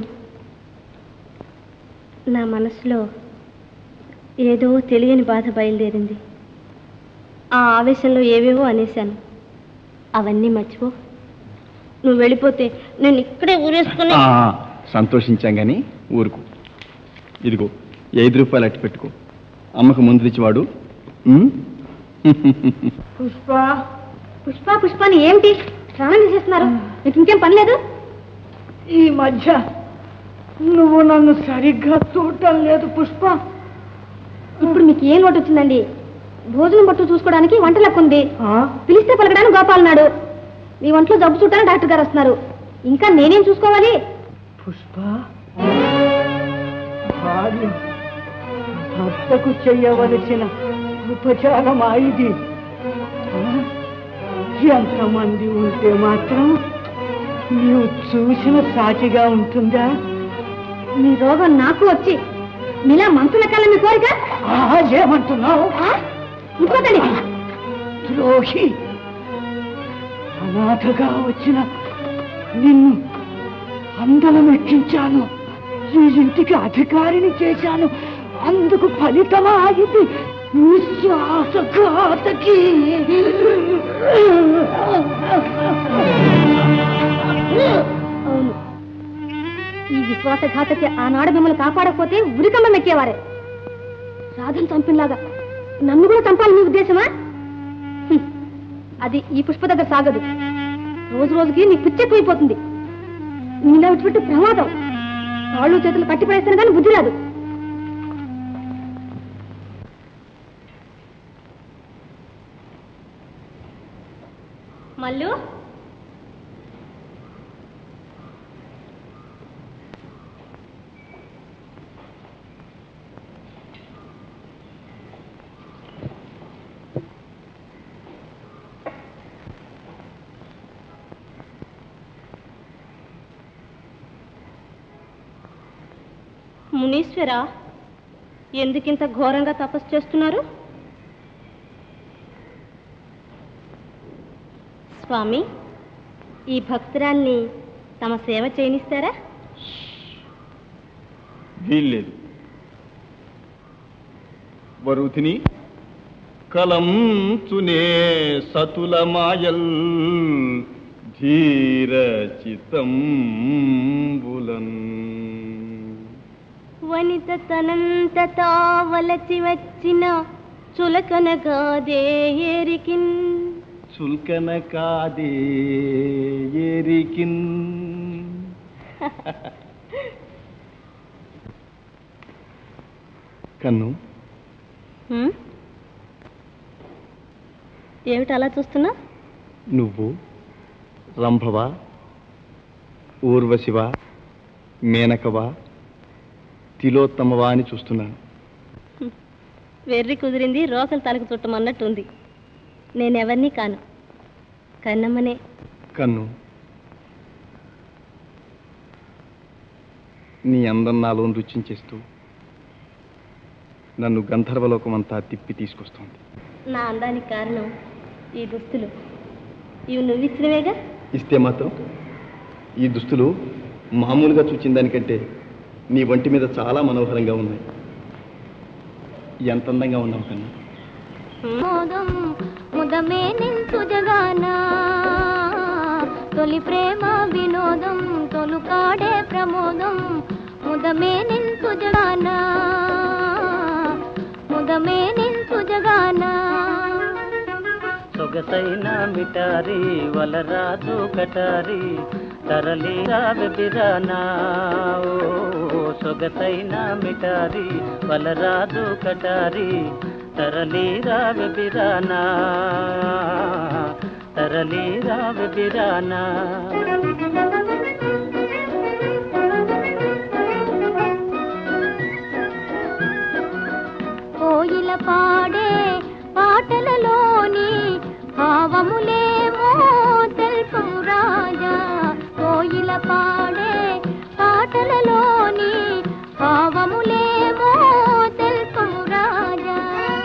నా మనసులో ఏదో తెలియని బాధ బయలుదేరింది ఆ ఆవేశంలో ఏవేవో అనేశాను అవన్నీ మర్చిపో నువ్వు వెళ్ళిపోతే నేను ఇక్కడే ఊరేసుకుని ఆ, సంతోషించాం కానీ ఊరుకు ఇదిగో ఐదు రూపాయలు అట్టి పెట్టుకో అమ్మకు ముందు ఇచ్చివాడు ఉమ్? పుష్ప పుష్ప పుష్పని ఏమిటి స్నానం చేసేస్తున్నారు మీకు ఇంకేం పని లేదు ఈ మధ్య నువ్వు నన్ను సరిగ్గా చూడటం లేదు పుష్ప ఇప్పుడు మీకు ఏం లోటు వచ్చిందండి భోజనం పట్టు చూసుకోవడానికి వంట లెక్క ఉంది ఆ? పిలిస్తే పలకడానికి గోపాలన్నాడు మీ ఒంట్లో జబ్బు చూడటానికి డాక్టర్ గారు వస్తున్నారు ఇంకా నేనేం చూసుకోవాలి పుష్ప భార్య భర్తకు చెయ్యవలసిన ఉపచారమా ఇది ఆ? ఎంతమంది ఉంటే మాత్రం నీవు చూసిన సాటిగా ఉంటుందా మీ రోగం నాకు వచ్చి మీలా మంచు లెక్కాల మీ కోరిక ఆ, ఏమంటున్నావు ఆ? ఇంకోతండి ద్రోహి అనాథగా వచ్చిన నిన్ను అందలం ఎక్కించాను ఈ ఇంటికి అధికారిని చేశాను అందుకు ఫలితమా ఇది విశ్వాసఘాతకి అవును ఈ విశ్వాసఘాతకి ఆనాడు మిమ్మల్ని కాపాడకపోతే ఉరికమ్మ మెక్కేవారే రాధను చంపినలాగా నన్ను కూడా చంపాలి మీ ఉద్దేశమా హ్మ్. అది ఈ పుష్ప దగ్గర సాగదు రోజు రోజుకి నీ పిచ్చెక్కువైపోతుంది నీలో ఇటువంటి ప్రమాదం కాళ్ళు చేతులు కట్టి పడేస్తాను కానీ బుద్ధి రాదు మల్లు మునీశ్వర ఎందుకింత ఘోరంగా తపస్సు చేస్తున్నారు స్వామి ఈ భక్తురాల్ని తమ సేవ చేయనిస్తారా వీల్లేదు వరుతిని కలం చునే సతుల మాయల్ ధీర చితంబులన్ వనిత తనంత తావలచి వచ్చిన చులకనగాదే ఏరికిన్ చుల్కన కాదే ఏరికిన్ కన్ను హ్మ్? ఏమిటి అలా చూస్తున్నా నువ్వు రంభవా ఊర్వశివా మేనకవా తిలోత్తమవా అని చూస్తున్నాను వెర్రి కుదిరింది రోకలు తలకు చుట్టమన్నట్టుంది నేనెవరిని కాను కన్నమ్మనే కన్ను నీ అందం నాలో రుచించేస్తూ నన్ను గంధర్వలోకం అంతా తిప్పి తీసుకొస్తోంది నా అందానికి కారణం ఈ దుస్తులు ఇవి నువ్విచ్చినవేగా ఇస్తే మాత్రం ఈ దుస్తులు మామూలుగా చూచిన దానికంటే నీ వంటి మీద చాలా మనోహరంగా ఉన్నాయి ఎంత అందంగా ఉన్నావు కన్నా మోదం ముదమే నింతు జగాన తొలి ప్రేమ వినోదం తొలు కాడే ప్రమోదం ముదమే నింతు జగాన ముదమే నింతు జగాన సొగసైన మిటారి వలరాజు కటారి తరలిరా వెబిరానా ఓ సొగసైన మిటారి వలరాజు కటారి తరలిరా వెబిరానా తరలిరా వెబిరానా కోయిల పాడే పాటలలోని భావములేమో తెలుపము రాజా కోయిల పాడే పాటలలోని భావములేమో తెలుపము రాజా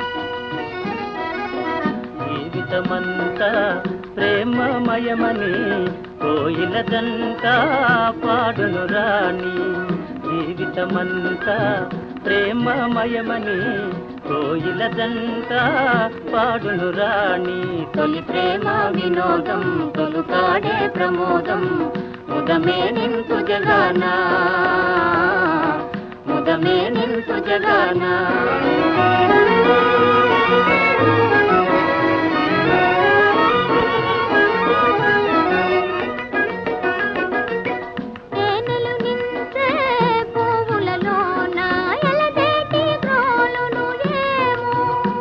జీవితమంతా ప్రేమమయమని కోయిలదంతా పాడును రాణి జీవితమంతా ప్రేమమయమని కోయిలదంతా పాడును రాణి తొలి ప్రేమ వినోదం తొలు కాడే ప్రమోదం ముదమే నింతు జగానా ముదమే నింతు జగానా తేనెలు నించే పువ్వులలోన ఎలదేటి గ్రోలును ఏమో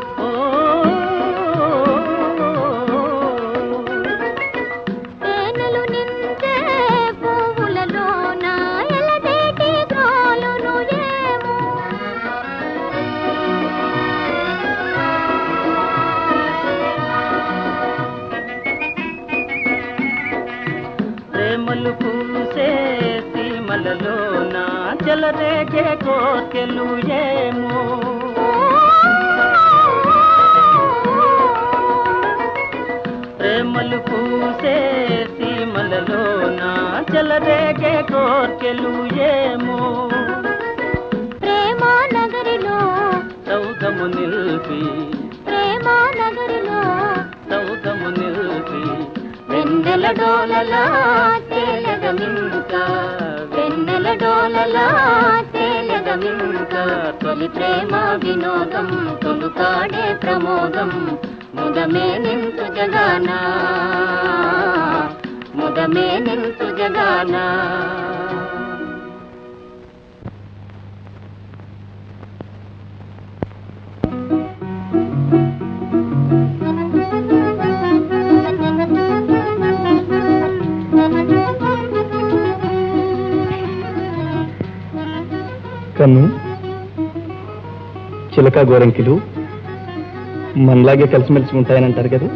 తేనెలు నించే పువ్వులలోన ఎలదేటి గ్రోలును ఏమో ప్రేమలు పూసే సీమలలో నా జలరేగే కోర్కెలు ఏమో ప్రేమలు పూసే సీమలలో నా జలరేగే కోర్కెలు ఏమో ప్రేమ నగరిలో సౌధము నిల్పి ప్రేమ నగరిలో సౌధము నిల్పి వెన్నెల డోలలా తేలగమింక వెన్నెల డోలలా తేలగమింక తొలి ప్రేమ వినోదం తొలు కాడే ప్రమోదం ముదమే నింతు జగానా ముదమే నింతు జగానా కన్ను చిలక గోరంకిలు మనలాగే కలిసిమెలిసి ఉంటాయని అంటారు కదా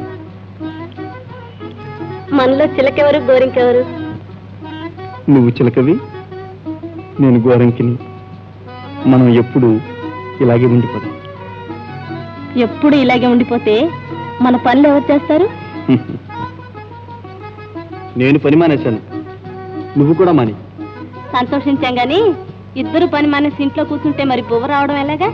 మనలో చిలకెవరు గోరింకెవరు నువ్వు చిలకవి నేను గోరంకిని మనం ఎప్పుడు ఇలాగే ఉండిపోతాం ఎప్పుడు ఇలాగే ఉండిపోతే మన పనులు ఎవరు చేస్తారు నేను పని మానేశాను నువ్వు కూడా మాని సంతోషించాం గాని ఇద్దరు పని మానేసి ఇంట్లో కూర్చుంటే మరి బువ్వ రావడం ఎలాగా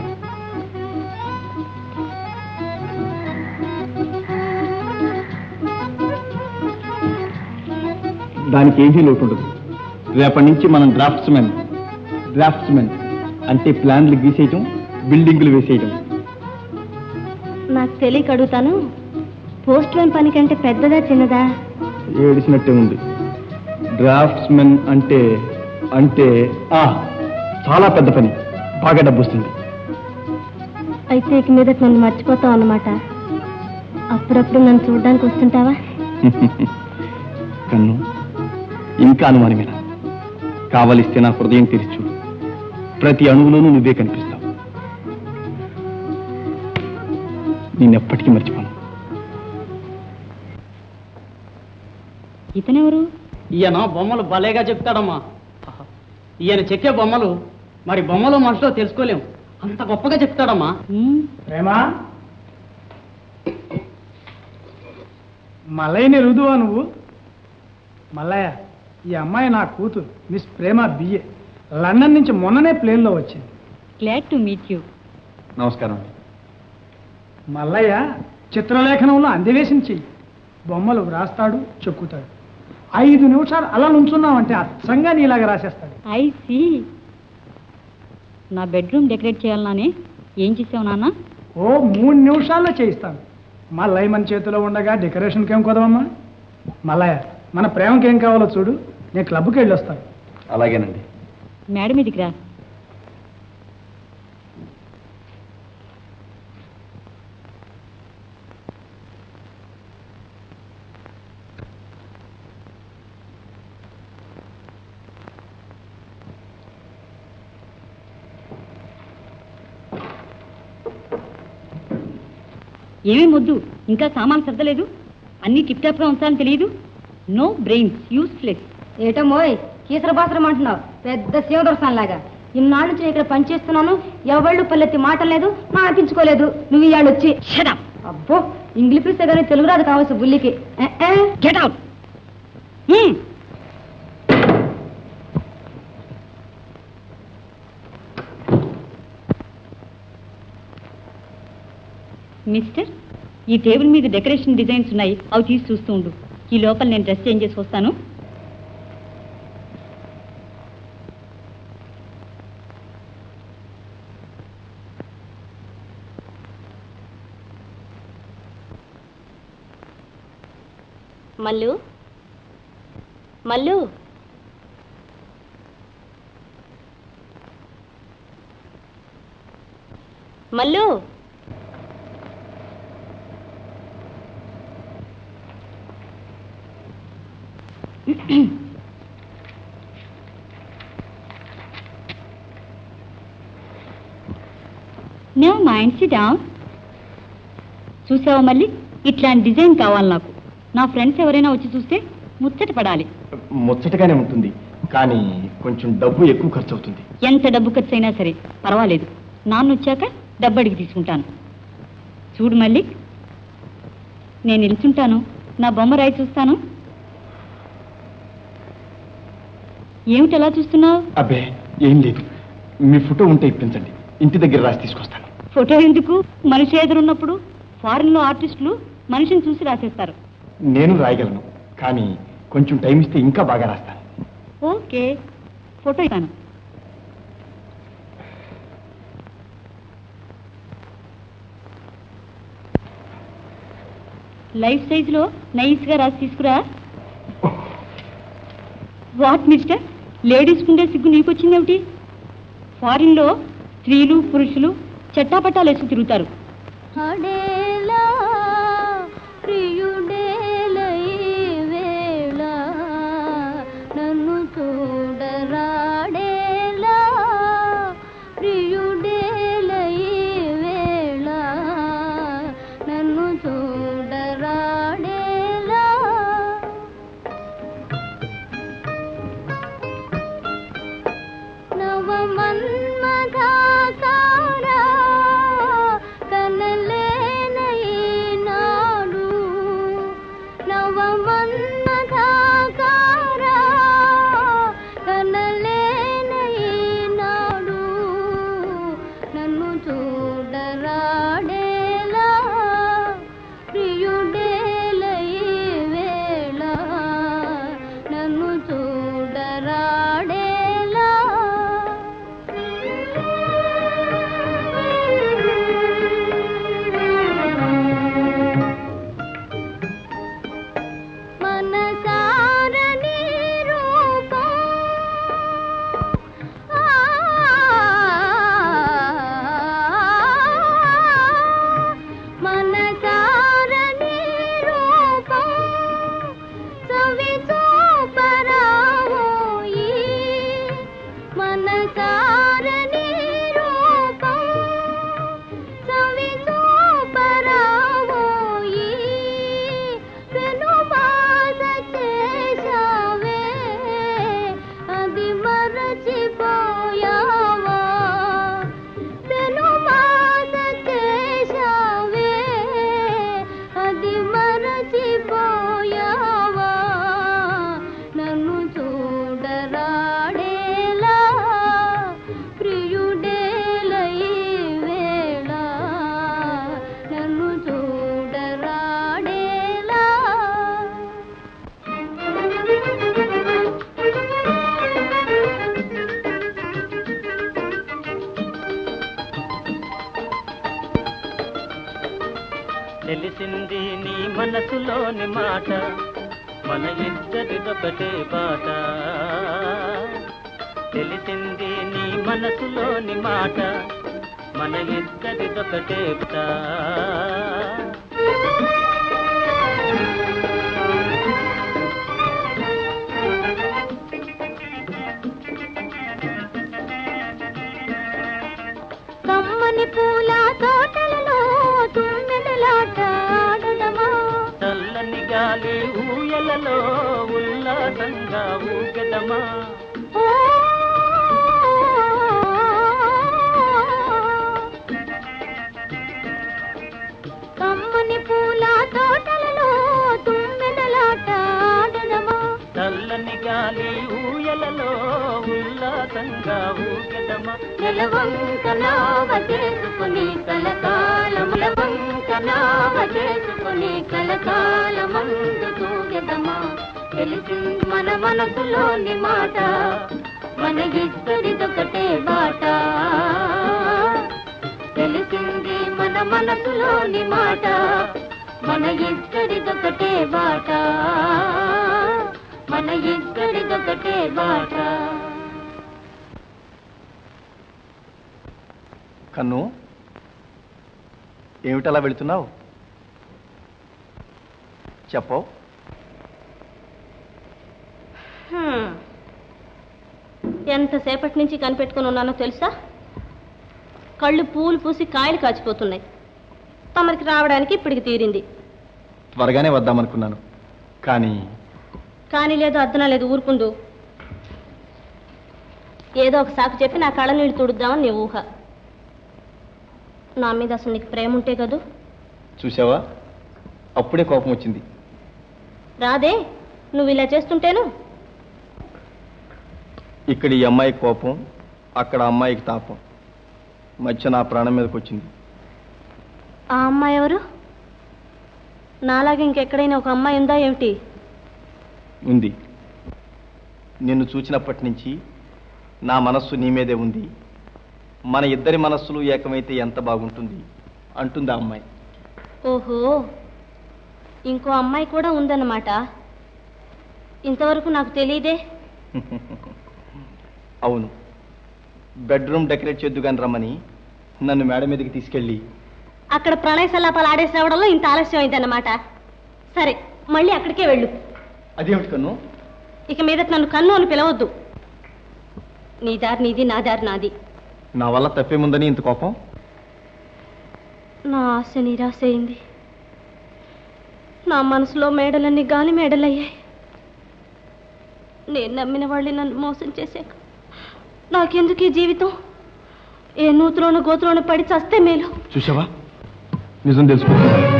దానికి ఏమీ లోటు ఉండదు రేపటి నుంచి మనం డ్రాఫ్ట్స్మెన్ డ్రాఫ్ట్స్మెన్ అంటే ప్లాన్లు గీసేయటం బిల్డింగులు వేసేయటం నాకు తెలియక అడుగుతాను పోస్ట్ మ్యాన్ పని కంటే పెద్దదా చిన్నదా ఏడిసినట్టే ఉంది డ్రాఫ్ట్స్మెన్ అంటే అంటే ఆ చాలా పెద్ద పని బాగా డబ్బు వస్తుంది అయితే ఇక మీదట నన్ను మర్చిపోతావు అన్నమాట అప్పుడప్పుడు నన్ను చూడడానికి వస్తుంటావా కన్ను ఇంకా అనుమానమేనా కావలిస్తే నా హృదయం తెరిచి చూడు ప్రతి అణువులోనూ నువ్వే కనిపిస్తావు నేనెప్పటికీ మర్చిపోను ఇతనెవరు ఈయన బొమ్మలు భలేగా చెప్తాడమ్మా ఆహా. ఈయన చెక్కే బొమ్మలు మరి బొమ్మలు మనుషులో తెలుసుకోలేం అంత గొప్పగా చెప్తాడమ్మా ప్రేమా మల్లయ్యని రుదువా నువ్వు మల్లయ్య ఈ అమ్మాయి నా కూతురు మిస్ ప్రేమ బిఏ లండన్ నుంచి మొన్ననే ప్లేన్లో వచ్చింది గ్లాడ్ టు మీట్ యూ నమస్కారం మల్లయ్య చిత్రలేఖనంలో అందవేసిన చెయ్యి బొమ్మలు రాస్తాడు చెక్కుతాడు ఐదు నిమిషాలు అలా నుంచున్నామంటే అచ్చంగా నీలాగా రాసేస్తాడు ఐ సీ నా బెడ్రూమ్ డెకరేట్ చేయాలన్నానే ఏం చేసావు నాన్న ఓ మూడు నిమిషాల్లో చేయిస్తాను మల్లయ్య మన చేతిలో ఉండగా డెకరేషన్కి ఏం కుదవమ్మా మల్లయ్య మన ప్రేమకి ఏం కావాలో చూడు నేను క్లబ్కి వెళ్ళి వస్తాను అలాగేనండి మేడం మీదికి రా ఏమీ మొద్దు ఇంకా సామాన్ సర్దలేదు అన్ని టిప్ టాప్గా ఉంచాలని తెలియదు నో బ్రెయిన్స్ యూస్లెస్ ఏటమ్మోయ్ కీసర బాసరం అంటున్నావు పెద్ద శివదర్శనం లాగా ఇన్నాళ్ళ నుంచి నేను ఇక్కడ పనిచేస్తున్నాను ఎవళ్ళు పల్లెత్తి మాట లేదు నా అనిపించుకోలేదు నువ్వు ఇవాళ వచ్చి అబ్బో ఇంగ్లీష్ పిలిస్తే కానీ తెలుగు రాదు కావచ్చు బుల్లికి గెట్ అవుట్ మిస్టర్ ఈ టేబుల్ మీద డెకరేషన్ డిజైన్స్ ఉన్నాయి అవి తీసి చూస్తూ ఉండు ఈ లోపల నేను డ్రెస్ చేంజ్ చేసి వస్తాను Mallu Mallu Mallu no mind sit down చూసావా మళ్ళీ ఇట్లాంటి డిజైన్ కావాలి నాకు నా ఫ్రెండ్స్ ఎవరైనా వచ్చి చూస్తే ముచ్చట పడాలి ముచ్చటగానే ఉంటుంది కానీ కొంచెం డబ్బు ఎక్కువ ఖర్చు అవుతుంది ఎంత డబ్బు ఖర్చు అయినా సరే పర్వాలేదు నాన్న వచ్చాక డబ్బు అడిగి తీసుకుంటాను చూడు మళ్ళీ నేను నిల్చుంటాను నా బొమ్మ రాయి చూస్తాను ఏమిటి అలా చూస్తున్నావు అబ్బే ఏం లేదు మీ ఫోటో ఉంటే ఇప్పించండి ఇంటి దగ్గర రాసి తీసుకొస్తాను ఫోటో ఎందుకు మనిషి ఎదురున్నప్పుడు ఫారిన్లో ఆర్టిస్టులు మనిషిని చూసి రాసేస్తారు నేను రాయగలను కానీ కొంచెం టైం ఇస్తే ఇంకా బాగా రాస్తాను ఓకే ఫోటో ఇస్తాను లైఫ్ సైజులో నైస్గా రాసి తీసుకురా వాట్ మిస్టర్ లేడీస్ ఉండే సిగ్గు నీకొచ్చిందేమిటి ఫారిన్లో స్త్రీలు పురుషులు చట్టాపట్టాలు వేసి తిరుగుతారు అడేలా ప్రియుడేలై వేళ నన్ను చూడరాడేలా ప్రియుడేలై వేళ నన్ను చూడరాడేలా నవమన్మథాకారా కనలేని తెలిసింది నీ మనసులోని మాట మన ఇద్దరిదొకటే బాట తెలిసింది నీ మనసులోని మాట మన ఇద్దరిదొకటే బాట కమ్మని పూల తోటలలో తుమ్మెదలాట ఆడడమా చల్లని గాలి ఊయలలో ఉల్లాసంగా ఊగదమా ఓ కమ్మని పూల తోటలలో తుమ్మెదలాట ఆడడమా చల్లని గాలి ఊయలలో ఉల్లాసంగా ఊగదమా నెలవంక నావ చేసుకుని కలకాలం నెలవంక నావ చేసుకుని కలకాలమందు తూగదమా తెలిసింది మన మనసులోని మాట మన ఇద్దరిదొకటే బాట తెలిసింది మన మనసులోని మాట మన ఇద్దరిదొకటే బాట మన ఇద్దరిదొకటే బాట కన్ను ఏమిటలా వెళుతున్నావు చెప్పవు హ్మ్. ఎంతసేపటి నుంచి కనిపెట్టుకుని ఉన్నానో తెలుసా కళ్ళు పూలు పూసి కాయలు కాచిపోతున్నాయి తమరికి రావడానికి ఇప్పటికి తీరింది త్వరగానే వద్దామనుకున్నాను కానీ కానీ లేదు అద్దన లేదు ఊరుకుందు ఏదో ఒక సాకు చెప్పి నా కళ్ళ నీళ్ళు తుడుద్దామని నీ ఊహ నా మీద అసలు నీకు ప్రేమ ఉంటే కదూ చూసావా అప్పుడే కోపం వచ్చింది రాదే నువ్వు ఇలా చేస్తుంటేను ఇక్కడ ఈ అమ్మాయికి కోపం అక్కడ అమ్మాయికి తాపం మధ్య నా ప్రాణం మీదకి వచ్చింది ఆ అమ్మాయి ఎవరు నాలాగే ఇంకెక్కడైనా ఒక అమ్మాయి ఉందా ఏమిటి ఉంది నిన్ను చూచినప్పటి నుంచి నా మనస్సు నీ మీదే ఉంది మన ఇద్దరి మనస్సులు ఏకమైతే ఎంత బాగుంటుంది అంటుంది ఆ అమ్మాయి ఓహో ఇంకో అమ్మాయి కూడా ఉందన్నమాట ఇంతవరకు నాకు తెలియదే అవును బెడ్రూమ్ డెకరేట్ చేద్దుగాని రమ్మని నన్ను మేడ మీదకి తీసుకెళ్ళి అక్కడ ప్రణయ సల్లాపాలు ఆడేసి రావడంలో ఇంత ఆలస్యం అయిందన్నమాట సరే మళ్ళీ అక్కడికే వెళ్ళు అదేమిటి కన్ను ఇక మీద నన్ను కన్ను అని పిలవద్దు నీ దారి నీది నా దారి నాది నా వల్ల తప్పేముందని ఇంత కోపం నా ఆశ నిరాశ అయింది నా మనసులో మేడలన్నీ గాలి మేడలయ్యాయి నేను నమ్మిన వాళ్ళని నన్ను మోసం చేశాక నాకెందుకు ఈ జీవితం ఏ నూతులోనూ గోతులోనూ పడి చస్తే మేలు చూసావా నిజం తెలుసుకో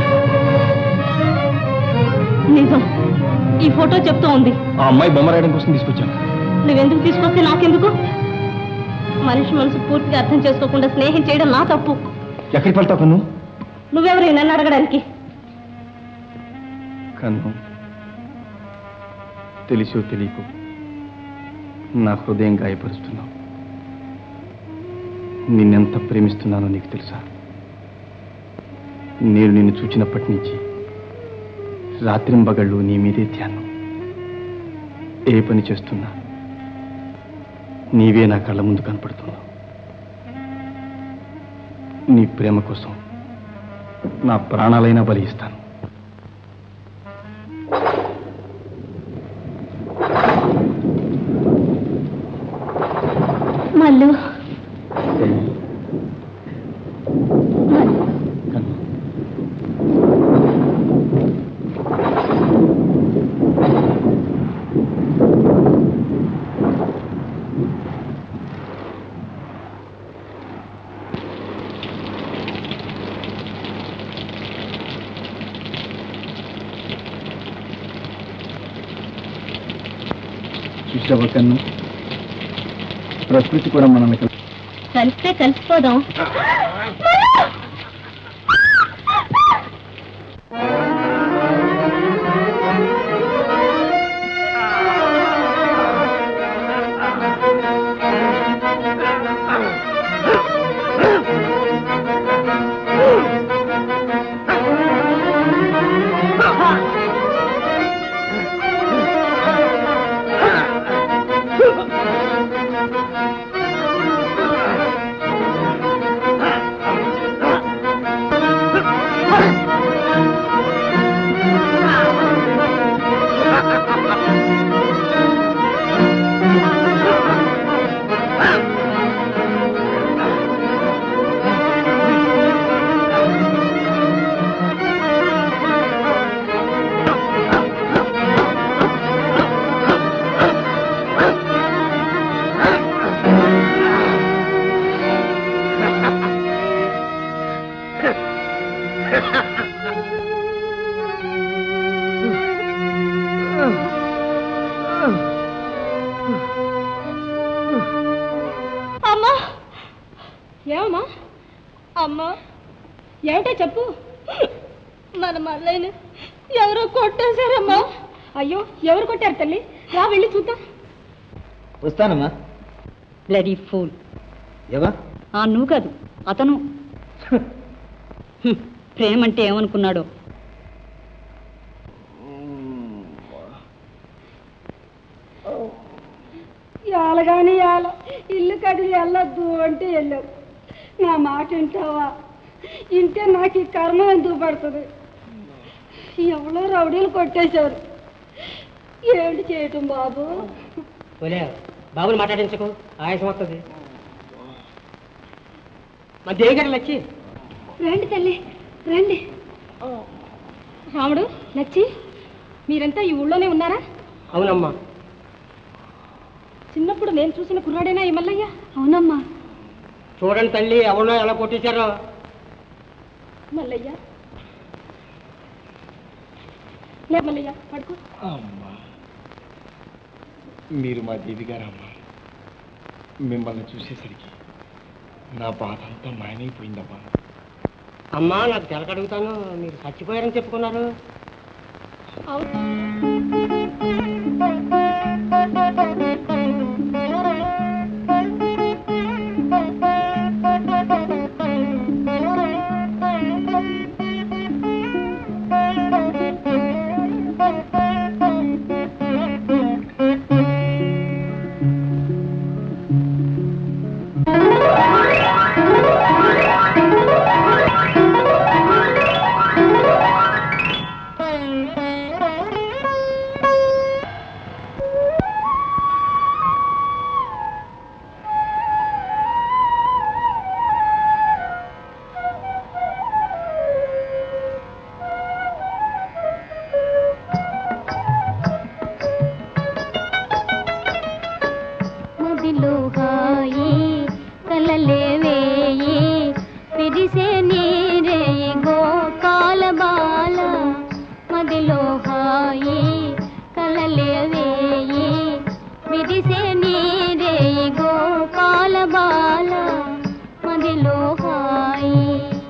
నిజం ఈ ఫోటో చెప్తూ ఉంది ఆ అమ్మాయి బొమ్మ రాయడం కోసం తీసుకొచ్చాను నువ్వెందుకు తీసుకొస్తే నాకెందుకు మనిషి మనసు పూర్తిగా అర్థం చేసుకోకుండా స్నేహం చేయడం నా తప్పు ఎక్కడికి వెళ్తావు కన్ను నువ్వెవరు నన్ను అడగడానికి కన్ను తెలిసో తెలియకు నా హృదయం గాయపరుస్తున్నావు నిన్నెంత ప్రేమిస్తున్నానో నీకు తెలుసా నేను నిన్ను చూచినప్పటి నుంచి రాత్రింబగళ్ళు నీ మీదే ధ్యానం ఏ పని చేస్తున్నా నీవే నా కళ్ళ ముందు కనపడుతున్నావు నీ ప్రేమ కోసం నా ప్రాణాలైనా బలి ఇస్తాను మల్లు చూసావా కన్ను ప్రకృతి కూడా మనల్ని కల్- కలిస్తే కలిసిపోదాం ఆ అమ్మా ఏమిటో చెప్పు మన మల్లయ్యని ఎవరో కొట్టేశారమ్మా అయ్యో ఎవరు కొట్టారు తల్లి రా వెళ్ళి చూద్దాం వస్తానమ్మా బ్లడీ ఫూల్ ఏవా ఆ నువ్వు కాదు అతను హ్మ్, ప్రేమంటే ఏమనుకున్నాడో ఏలగాని ఏల ఇల్లు కదిలి వెళ్ళొద్దు అంటే వెళ్ళావు నా మాట వింటావా ఇంటే నాకు ఈ కర్మ ఎందుకు పడుతుంది ఎవరో రౌడీలు కొట్టేశారు ఏంటి చేయటం బాబు పోలే బాబుని మాట్లాడించకు ఆయాసం వస్తుంది మరి దేవిగారు లచ్చి రండి తల్లి రండి రాముడు లచ్చి మీరంతా ఈ ఊళ్ళోనే ఉన్నారా అవునమ్మా చిన్నప్పుడు నేను చూసిన కుర్రాడేనా ఈ మల్లయ్య అవునమ్మా చూడండి తల్లి ఎవరో ఎలా కొట్టేశారో మల్లయ్య లే మల్లయ్య పడుకో అమ్మా మీరు మా దేవి గారమ్మా మిమ్మల్ని చూసేసరికి నా బాధ అంతా మాయమైపోయిందమ్మా అమ్మా నాకు తెలకడుగుతాను మీరు చచ్చిపోయారని చెప్పుకున్నారు మదిలో హాయి కలలే వేయి పిరిసే నీరేయి గోపాల బాల మదిలో హాయి కలలే వేయి విరిసే నీరేయి గోపాల బాల మదిలో హాయి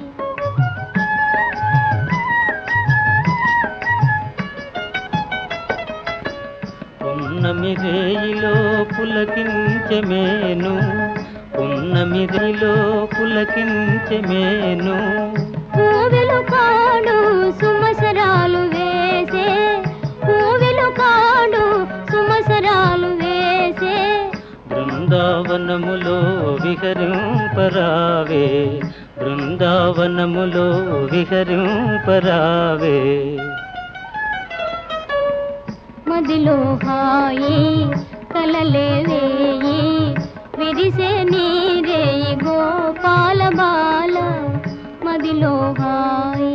పున్నమి రేయిలో పులకించెమేను పున్నమి రేయిలో పులకించెమేను పూవిలు కాడు సుమసరాలు వేసే పూవిలు కాడు సుమసరాలు వేసే బృందావనములో విహరింపరావే బృందావనములో విహరింపరావే మదిలో హాయి కలలే వేయి విరిసే నీరేయి గోపాల బాల మదిలో హాయి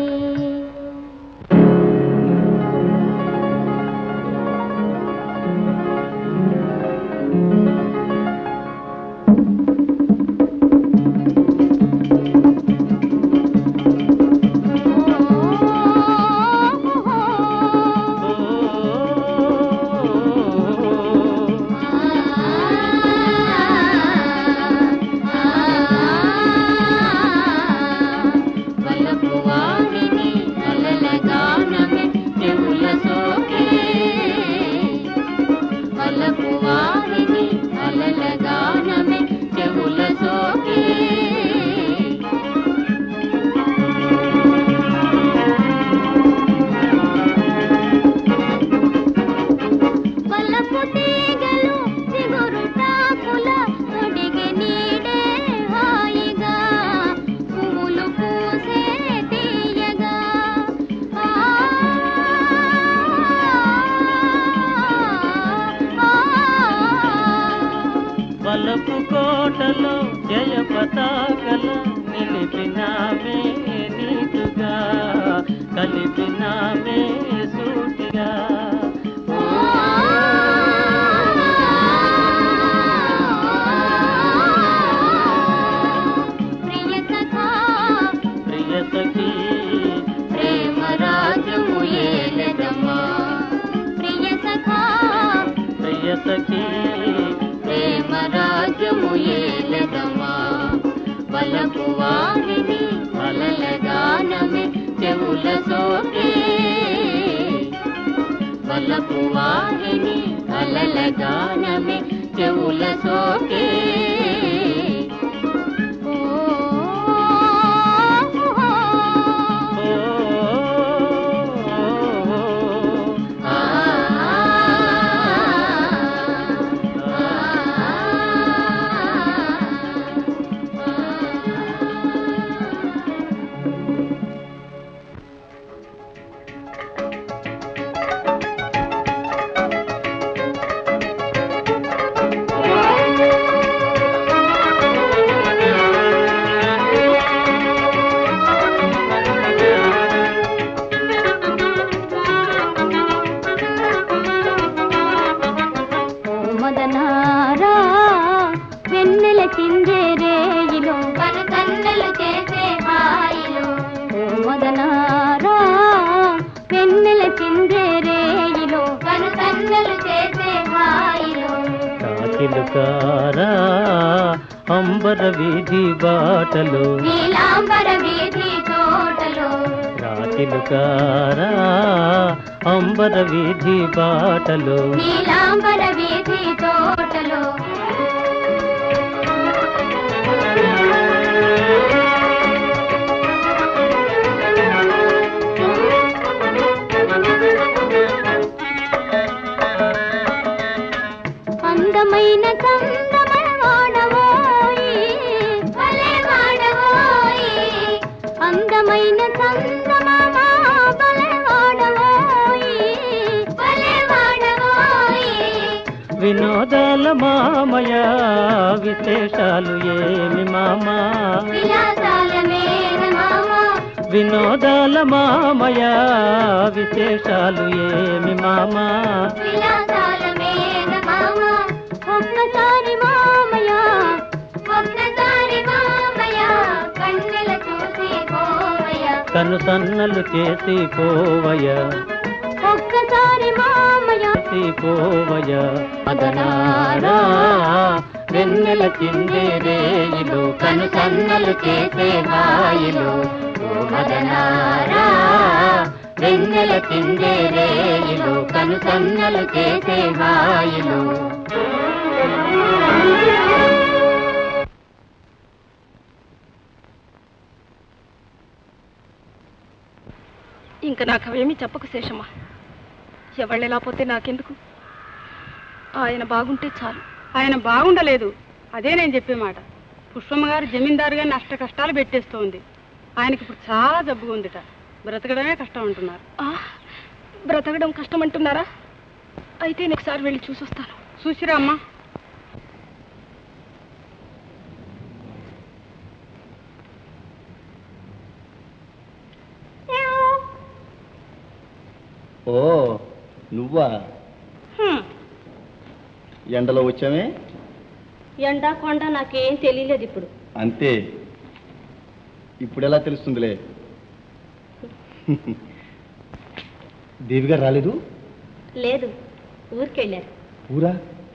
వలపు వారిని అలల గానమే చెవుల సోకే వలపు వారిని అలల గానమే చెవుల సోకే వలపు తీగలు చిగురు టాకుల తొడిగి నీడే హాయిగా పువ్వులు పూసే తీయగా ఆ, ఆ, వలపు కోటలో జయ పతాకల నిలిపినామే నీటుగా కలిపినామే సూటిగా ప్రియ సఖా ప్రియ సఖీ ప్రేమ రాజము ఏలదమ్మా ప్రియ సఖా ప్రియ సఖీ ప్రేమ రాజము ఏలదమ్మా వలపు వారిని చెవుల సోకే వలపు వాహిని అలల గానమే చెవుల సోకే మదనారా వెన్నెల చిందే రేయిలో కను కన్నెలు చేసే హాయిలో మదనారా వెన్నెల చిందే రేయిలో కను కన్నెలు చేసే హాయిలో కాకిలుకారా అంబర వీధి బాటలో నీలాంబర వీధి తోటలో రాకిలుకారా అంబర వీధి బాటలో నీలాంబర వీధి తోటలో అందమైన చందమయ వాడవోయి భలే వాడవోయి అందమైన చందమామ భలే వాడవోయి భలే వాడవోయి వినోదాల మామయ విశేషాలు ఏమి మామా విలాసాల మేన మామ వినోదాల మామయ విశేషాలు ఏమి మామా విలాసాల మేన మామ ఒక్కసారి మామయ్య ఒక్కసారి మామయ్య కన్నెల చూసి పోవయ్య కను సన్నలు చేసి పోవయ ఒక్కసారి మామయ్య చేసి పోవయ అదనారా వెన్నెల చిందే రేయిలో కను సన్నలు చేసే హాయిలో ఓ మదనారా వెన్నెల చిందే రేయిలో కను సన్నలు చేసే హాయిలో ఇంకా నాకు అవేమీ చెప్పకు శేషమ్మా ఎవళ్ళెలా పోతే నాకెందుకు ఆయన బాగుంటే చాలు ఆయన బాగుండలేదు అదే నేను చెప్పే మాట పుష్పమ్మ గారు జమీందారు గారిని అష్ట కష్టాలు పెట్టేస్తోంది ఆయనకి ఇప్పుడు చాలా జబ్బుగా ఉందిట బ్రతకడమే కష్టం అంటున్నారు ఆ, బ్రతకడం కష్టం అంటున్నారా అయితే నేను ఒకసారి వెళ్ళి చూసొస్తాను చూసిరా అమ్మా ఓ నువ్వా ఎండలో వచ్చామే ఎండా కొండ నాకేం తెలియలేదు ఇప్పుడు అంతే ఇప్పుడు ఎలా తెలుస్తుందిలే దేవి గారు రాలేదు లేదు ఊరికెళ్ళారు ఊరా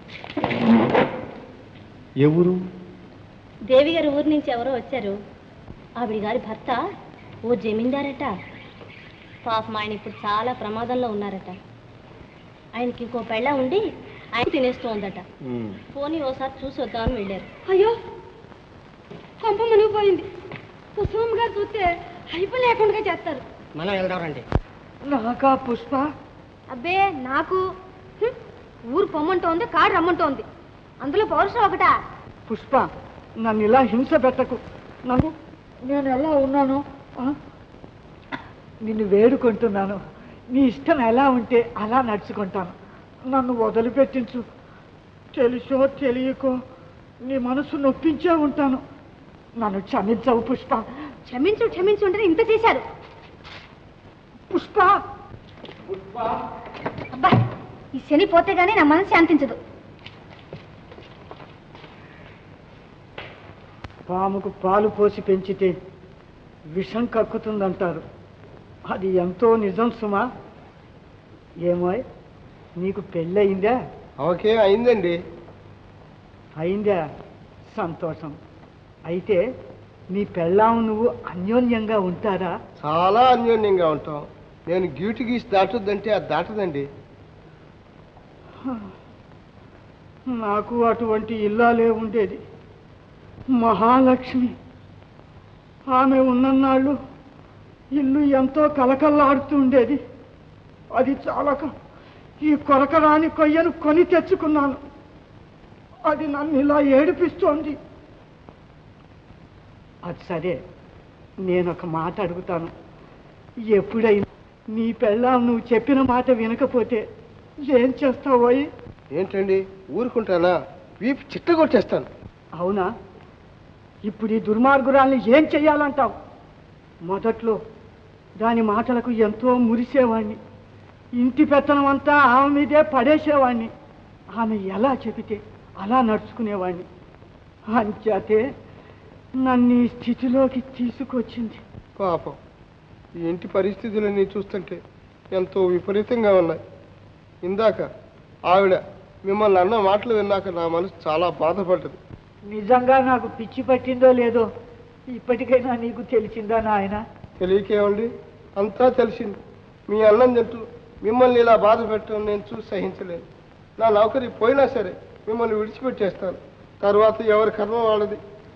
ఏ ఊరు దేవి గారి ఊరి నుంచి ఎవరో వచ్చారు ఆవిడ గారి భర్త ఓ జమీందారట పాపం ఆయన ఇప్పుడు చాలా ప్రమాదంలో ఉన్నారట ఆయనకి ఇంకో పెళ్ళ ఉండి ఆయన తినేస్తోందట పోనీ ఓసారి చూసి వద్దామని వెళ్ళారు అయ్యో కొంప మునిగిపోయింది పుష్పమ్మ గారు చూస్తే అయిపోయి లేకుండా చేస్తారు మనం వెళ్దాం రండి నాకా పుష్ప అబ్బే నాకు హ్మ్, ఊరు పొమ్మంటోంది కాడు రమ్మంటోంది అందులో పౌరుషం ఒకటా పుష్ప నన్ను ఇలా హింస పెట్టకు నన్ను నేను ఎలా ఉన్నాను ఆ? నిన్ను వేడుకుంటున్నాను నీ ఇష్టం ఎలా ఉంటే అలా నడుచుకుంటాను నన్ను వదిలిపెట్టించు తెలుసో తెలియకో నీ మనసు నొప్పించే ఉంటాను నన్ను క్షమించవు పుష్ప క్షమించు క్షమించు అంటే ఇంత చేశారు పుష్ప అబ్బా ఈ శని పోతే గానీ నా మనసు శాంతించదు పాముకు పాలు పోసి పెంచితే విషం కక్కుతుందంటారు అది ఎంతో నిజం సుమా ఏమో నీకు పెళ్ళయిందా ఓకే అయిందండి అయిందా సంతోషం అయితే నీ పెళ్ళాం నువ్వు అన్యోన్యంగా ఉంటారా చాలా అన్యోన్యంగా ఉంటాం నేను గీటు గీసి దాటుద్దంటే అది దాటదండి నాకు అటువంటి ఇల్లాలే ఉండేది మహాలక్ష్మి ఆమె ఉన్ననాళ్ళు ఇల్లు ఎంతో కలకల్లాడుతుండేది అది చాలక ఈ కొరకరాని కొయ్యను కొని తెచ్చుకున్నాను అది నన్ను ఇలా ఏడిపిస్తోంది అది సరే నేను ఒక మాట అడుగుతాను ఎప్పుడైనా నీ పెళ్ళాం నువ్వు చెప్పిన మాట వినకపోతే ఏం చేస్తావోయ్ ఏంటండి ఊరుకుంటానా వీపు చిట్టగొట్టేస్తాను అవునా ఇప్పుడు ఈ దుర్మార్గురాల్ని ఏం చెయ్యాలంటావు మొదట్లో దాని మాటలకు ఎంతో మురిసేవాణ్ణి ఇంటి పెత్తనం అంతా ఆమె మీదే పడేసేవాణ్ణి ఆమె ఎలా చెబితే అలా నడుచుకునేవాణ్ణి అంచేతే నన్ను ఈ స్థితిలోకి తీసుకొచ్చింది పాపం ఈ ఇంటి పరిస్థితులన్నీ చూస్తుంటే ఎంతో విపరీతంగా ఉన్నాయి ఇందాక ఆవిడ మిమ్మల్ని అన్న మాటలు విన్నాక నా మనసు చాలా బాధపడ్డది నిజంగా నాకు పిచ్చి పట్టిందో లేదో ఇప్పటికైనా నీకు తెలిసిందా నాయన తెలియకేమండి అంతా తెలిసింది మీ అన్నం తింటూ మిమ్మల్ని ఇలా బాధ పెట్టడం నేను చూసి సహించలేను నా నౌకరి పోయినా సరే మిమ్మల్ని విడిచిపెట్టేస్తాను తర్వాత ఎవరి కర్మ వాళ్ళది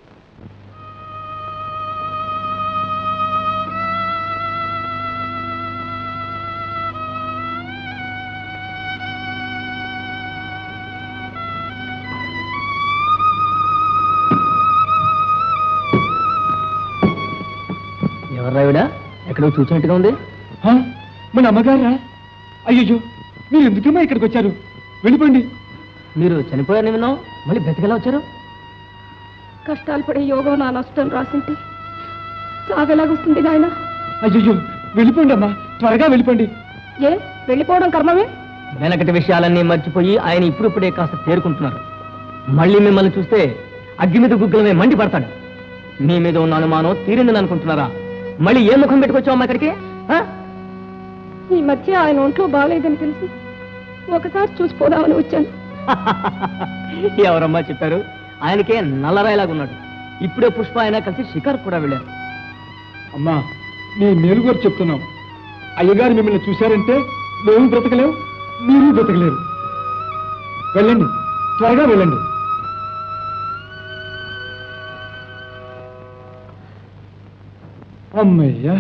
ఎవర్రా ఆవిడ ఎక్కడో చూసినట్టుగా ఉంది మన అమ్మగారా అయ్యో మీరు ఎందుకమ్మా ఇక్కడికి వచ్చారు వెళ్ళిపోండి మీరు చనిపోయారని విన్నాం మళ్ళీ బ్రతికెలా వచ్చారు కష్టాలు పడే యోగం నా నష్టం రాసింటే చావెలాగొస్తుంది నాయన అయ్యో వెళ్ళిపోండి అమ్మా త్వరగా వెళ్ళిపోండి ఏ వెళ్ళిపోవడం కర్మమే వెనకటి విషయాలన్నీ మర్చిపోయి ఆయన ఇప్పుడిప్పుడే కాస్త తేరుకుంటున్నారు మళ్ళీ మిమ్మల్ని చూస్తే అగ్గి మీద గుగ్గులమే మండి పడతాడు మీ మీద ఉన్న అనుమానం తీరిందని అనుకుంటున్నారా మళ్ళీ ఏ ముఖం పెట్టుకొచ్చావమ్మా ఇక్కడికి ఆ? ఈ మధ్య ఆయన ఒంట్లో బాగాలేదని తెలిసి ఒకసారి చూసిపోదామని వచ్చాను ఎవరమ్మా చెప్పారు ఆయనకే నల్లరాయిలాగున్నాడు ఇప్పుడే పుష్ప ఆయన కలిసి షికార్ కూడా వెళ్ళారు అమ్మా నీ మేలుగోరు చెప్తున్నాం అయ్యగారు మిమ్మల్ని చూశారంటే మేము బ్రతకలేవు మీరు బ్రతకలేరు వెళ్ళండి త్వరగా వెళ్ళండి అమ్మయ్యా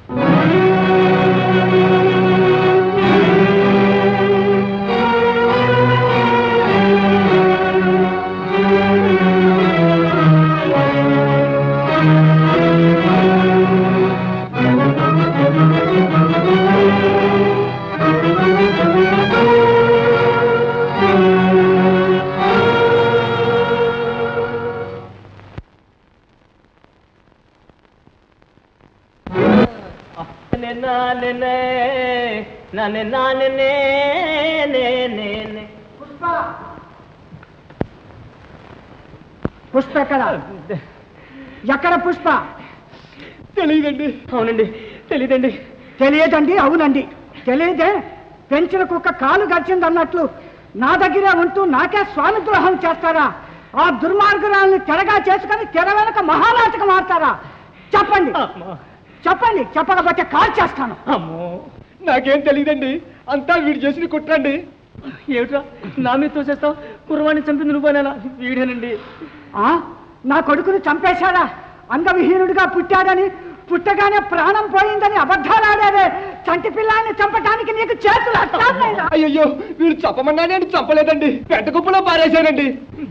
పుష్ప ఎక్కడ ఎక్కడ పుష్ప తెలియదండి అవునండి తెలియదండి తెలియదండి అవునండి తెలియదే పెంచిన కుక్క కాలు గడిచింది అన్నట్లు నా దగ్గరే ఉంటూ నాకే స్వామి ద్రోహం చేస్తారా ఆ దుర్మార్గురాల్ని తెరగా చేసుకొని తెర వెనక మహానాటకం ఆడతారా చెప్పండి చెప్పండి చెప్పకపోతే కాల్ చేస్తాను అమ్మో నాకేం తెలియదండి అంతా వీడు చేసిన కుట్రండి ఏమిట్రా నా మీద తోసేస్తావు కుర్రవాణ్ణి చంపింది నువ్వేనా వీడేనండి ఆ నా కొడుకును చంపేశాడా అంగవిహీనుడిగా పుట్టాడని పుట్టగానే ప్రాణం పోయిందని అబద్ధాలు ఆడాడే చంటి పిల్లాన్ని చంపటానికి నీకు చేతులు అట్లా అయ్యో వీడు చంపమన్నా నేను చంపలేదండి పెంట కుప్పలో పారేశానండి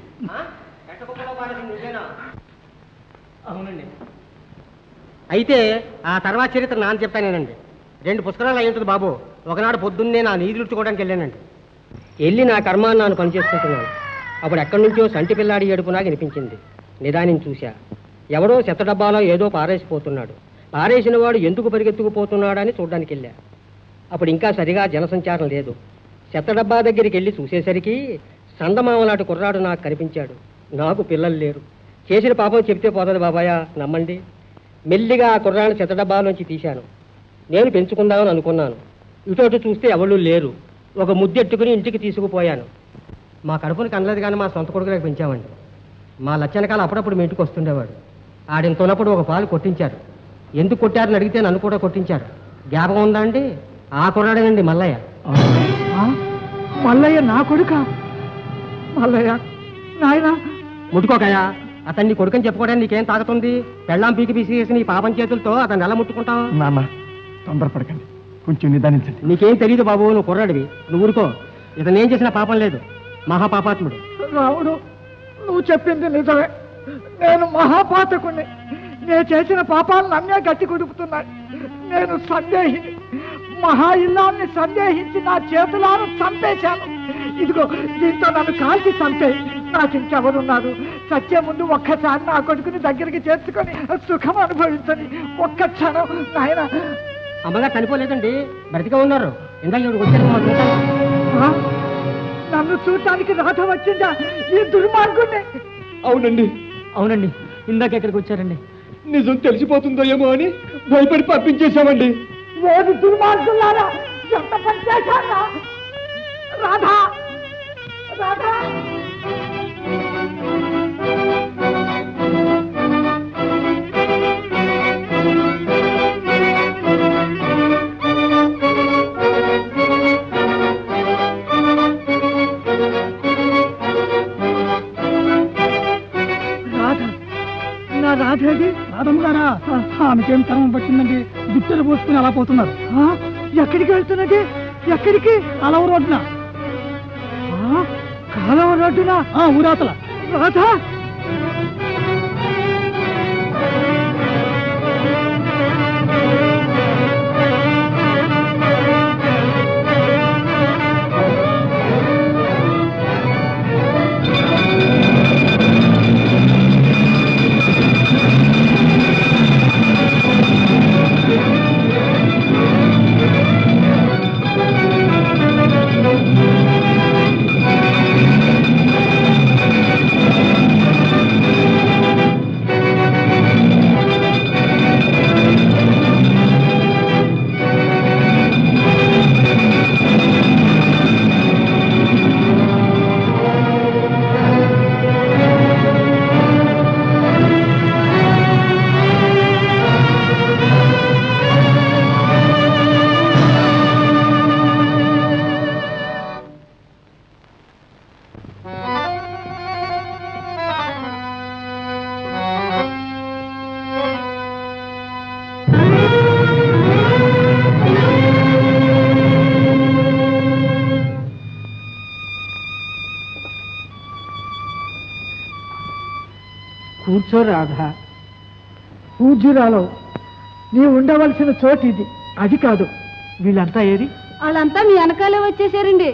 అవునండి అయితే ఆ తర్వాత చరిత్ర నాన్న చెప్పానేనండి రెండు పుస్తకాలు అయి ఉంటుంది బాబు ఒకనాడు పొద్దున్నే నా నీరు ఇచ్చుకోవడానికి వెళ్ళానండి వెళ్ళి నా కర్మాన్ని నాను పనిచేసుకుంటున్నాను అప్పుడు ఎక్కడి నుంచో సంటి పిల్లాడి ఏడుపు నాకు వినిపించింది నిదానించి చూశా ఎవడో చెత్త డబ్బాలో ఏదో పారేసిపోతున్నాడు పారేసిన వాడు ఎందుకు పరిగెత్తుకుపోతున్నాడని చూడడానికి వెళ్ళా అప్పుడు ఇంకా సరిగా జనసంచారం లేదు చెత్త డబ్బా దగ్గరికి వెళ్ళి చూసేసరికి సందమామలాంటి కుర్రాడు నాకు కనిపించాడు నాకు పిల్లలు లేరు చేసిన పాపం చెప్తే పోతుంది బాబాయ్ నమ్మండి మెల్లిగా ఆ కుర్రాన్ని చెత్త డబ్బాలోంచి తీశాను నేను పెంచుకుందామని అనుకున్నాను ఇటు అటు చూస్తే ఎవళ్ళు లేరు ఒక ముద్దెట్టుకుని ఇంటికి తీసుకుపోయాను మా కడుపుని కనలేదు కానీ మా సొంత కొడుకులకు పెంచామండి మా లచ్చనకాల అప్పుడప్పుడు మీ ఇంటికి వస్తుండేవాడు ఆడింత ఉన్నప్పుడు ఒక పాలు కొట్టించారు ఎందుకు కొట్టారని అడిగితే నన్ను కూడా కొట్టించారు జ్ఞాపకం ఉందా అండి ఆ కుర్రాడేనండి మల్లయ్య ఆ? మల్లయ్య నా కొడుక మల్లయ్య నాయనా ముట్టుకోకయ్యా అతన్ని కొడుకని చెప్పుకోవడానికి నీకేం తాగుతుంది పెళ్ళాం పీకి పీసి నీ పాపం చేతులతో అతన్ని ఎలా ముట్టుకుంటావు నాన్న తొందరపడకండి కొంచెం నిదానించండి నీకేం తెలియదు బాబు నువ్వు కుర్రాడివి నువ్వు ఊరుకో ఇతను ఏం చేసిన పాపం లేదు మహాపాపాత్ముడు రాముడు నువ్వు చెప్పింది నిజమే నేను మహాపాతకుణ్ణి నేను చేసిన పాపాలు నన్నే గట్టి కుడుపుతున్నాయి నేను సందేహిని మహా ఇల్లాన్ని సందేహించి నా చేతులను చంపేశాను ఇదిగో దీంతో నన్ను కాల్చి చంపే నాకు ఇంకెవరున్నారు సత్య ముందు ఒక్కసారి నా కొడుకుని దగ్గరికి చేర్చుకొని సుఖం అనుభవించని ఒక్క క్షణం నాయన అమ్మగారు చనిపోలేదండి బ్రతిగా ఉన్నారు ఇందాక ఇక్కడికి వచ్చారు మా చూడటానికి. ఆ? నన్ను చూడటానికి రాధ వచ్చిందా ఈ దుర్మార్గుణ్ణి అవునండి అవునండి ఇందాక ఎక్కడికి వచ్చారండి నిజం తెలిసిపోతుందో ఏమో అని భయపడి పంపించేశామండి ఓది దుర్మార్గులారా ఎంత పని చేశారా రాధా రాధా రాధ నా రాధేది రాధమ్మ గారా ఆమెకేం తరం పట్టిందండి గుట్టలు పోసుకుని అలా పోతున్నారు ఎక్కడికి వెళ్తున్నది ఎక్కడికి అలవ రోడ్డున కాలవ రోడ్డున ఊరాతల రాధ కూర్చో రాధా పూజ్యురాలో నీ ఉండవలసిన చోటు ఇది అది కాదు వీళ్ళంతా ఏది వాళ్ళంతా మీ వెనకాలే వచ్చేసారండి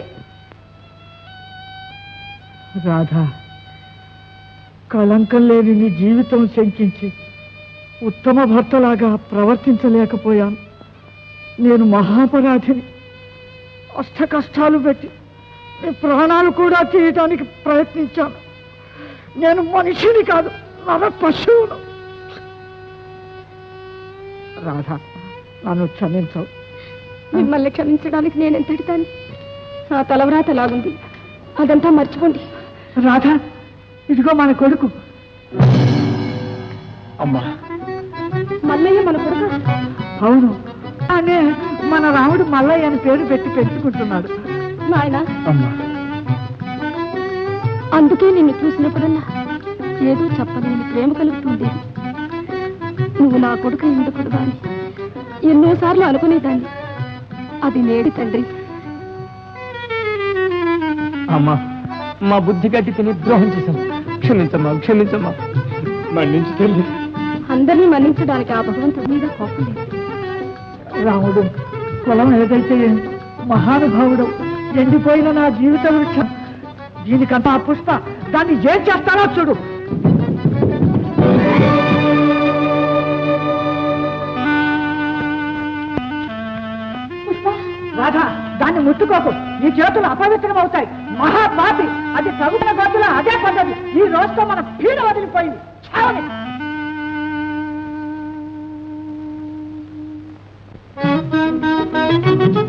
రాధా కళంకం లేని నీ జీవితం శంకించి ఉత్తమ భర్తలాగా ప్రవర్తించలేకపోయాను నేను మహాపరాధిని అష్ట కష్టాలు పెట్టి నీ ప్రాణాలు కూడా తీయటానికి ప్రయత్నించాను నేను మనిషిని కాదు నర పశువును రాధా నన్ను క్షమించవు మిమ్మల్ని క్షమించడానికి నేను ఎంతటి దాన్ని నా తలవ్రాత లాగుంది అదంతా మర్చిపోండి రాధా ఇదిగో మన కొడుకు అమ్మా మల్లయ్య మన కొడుకు అవును అనే మన రాముడు మల్లయ్య అని పేరు పెట్టి పెంచుకుంటున్నాడు నాయన అమ్మా అందుకే నిన్ను చూసినప్పుడల్లా ఏదో చెప్పలేని ప్రేమ కలుగుతుంది నువ్వు నా కొడుకు ఉండకూడదా అని ఎన్నోసార్లు అనుకునేదాన్ని అది నేడి తండ్రి అమ్మా మా బుద్ధి గట్టి తిని ద్రోహం చేశాం క్షమించమ్మా క్షమించమ్మా మన్నించి తల్లి అందరినీ మన్నించడానికి ఆ భగవంతుడి మీద కోపం లేదు రాముడు కులం ఏదైతే ఏం, మహానుభావుడు ఎండిపోయిన నా జీవిత వృక్షం దీనికంతా ఆ పుష్ప దాన్ని ఏం చేస్తానో చూడు రాధా దాన్ని ముట్టుకోకు నీ చేతులు అపవిత్రం అవుతాయి మహాపాపి అది తగున గొంతులో అదే పద్ధతి ఈ రోజుతో మన పీడ వదిలిపోయింది చావని Thank you.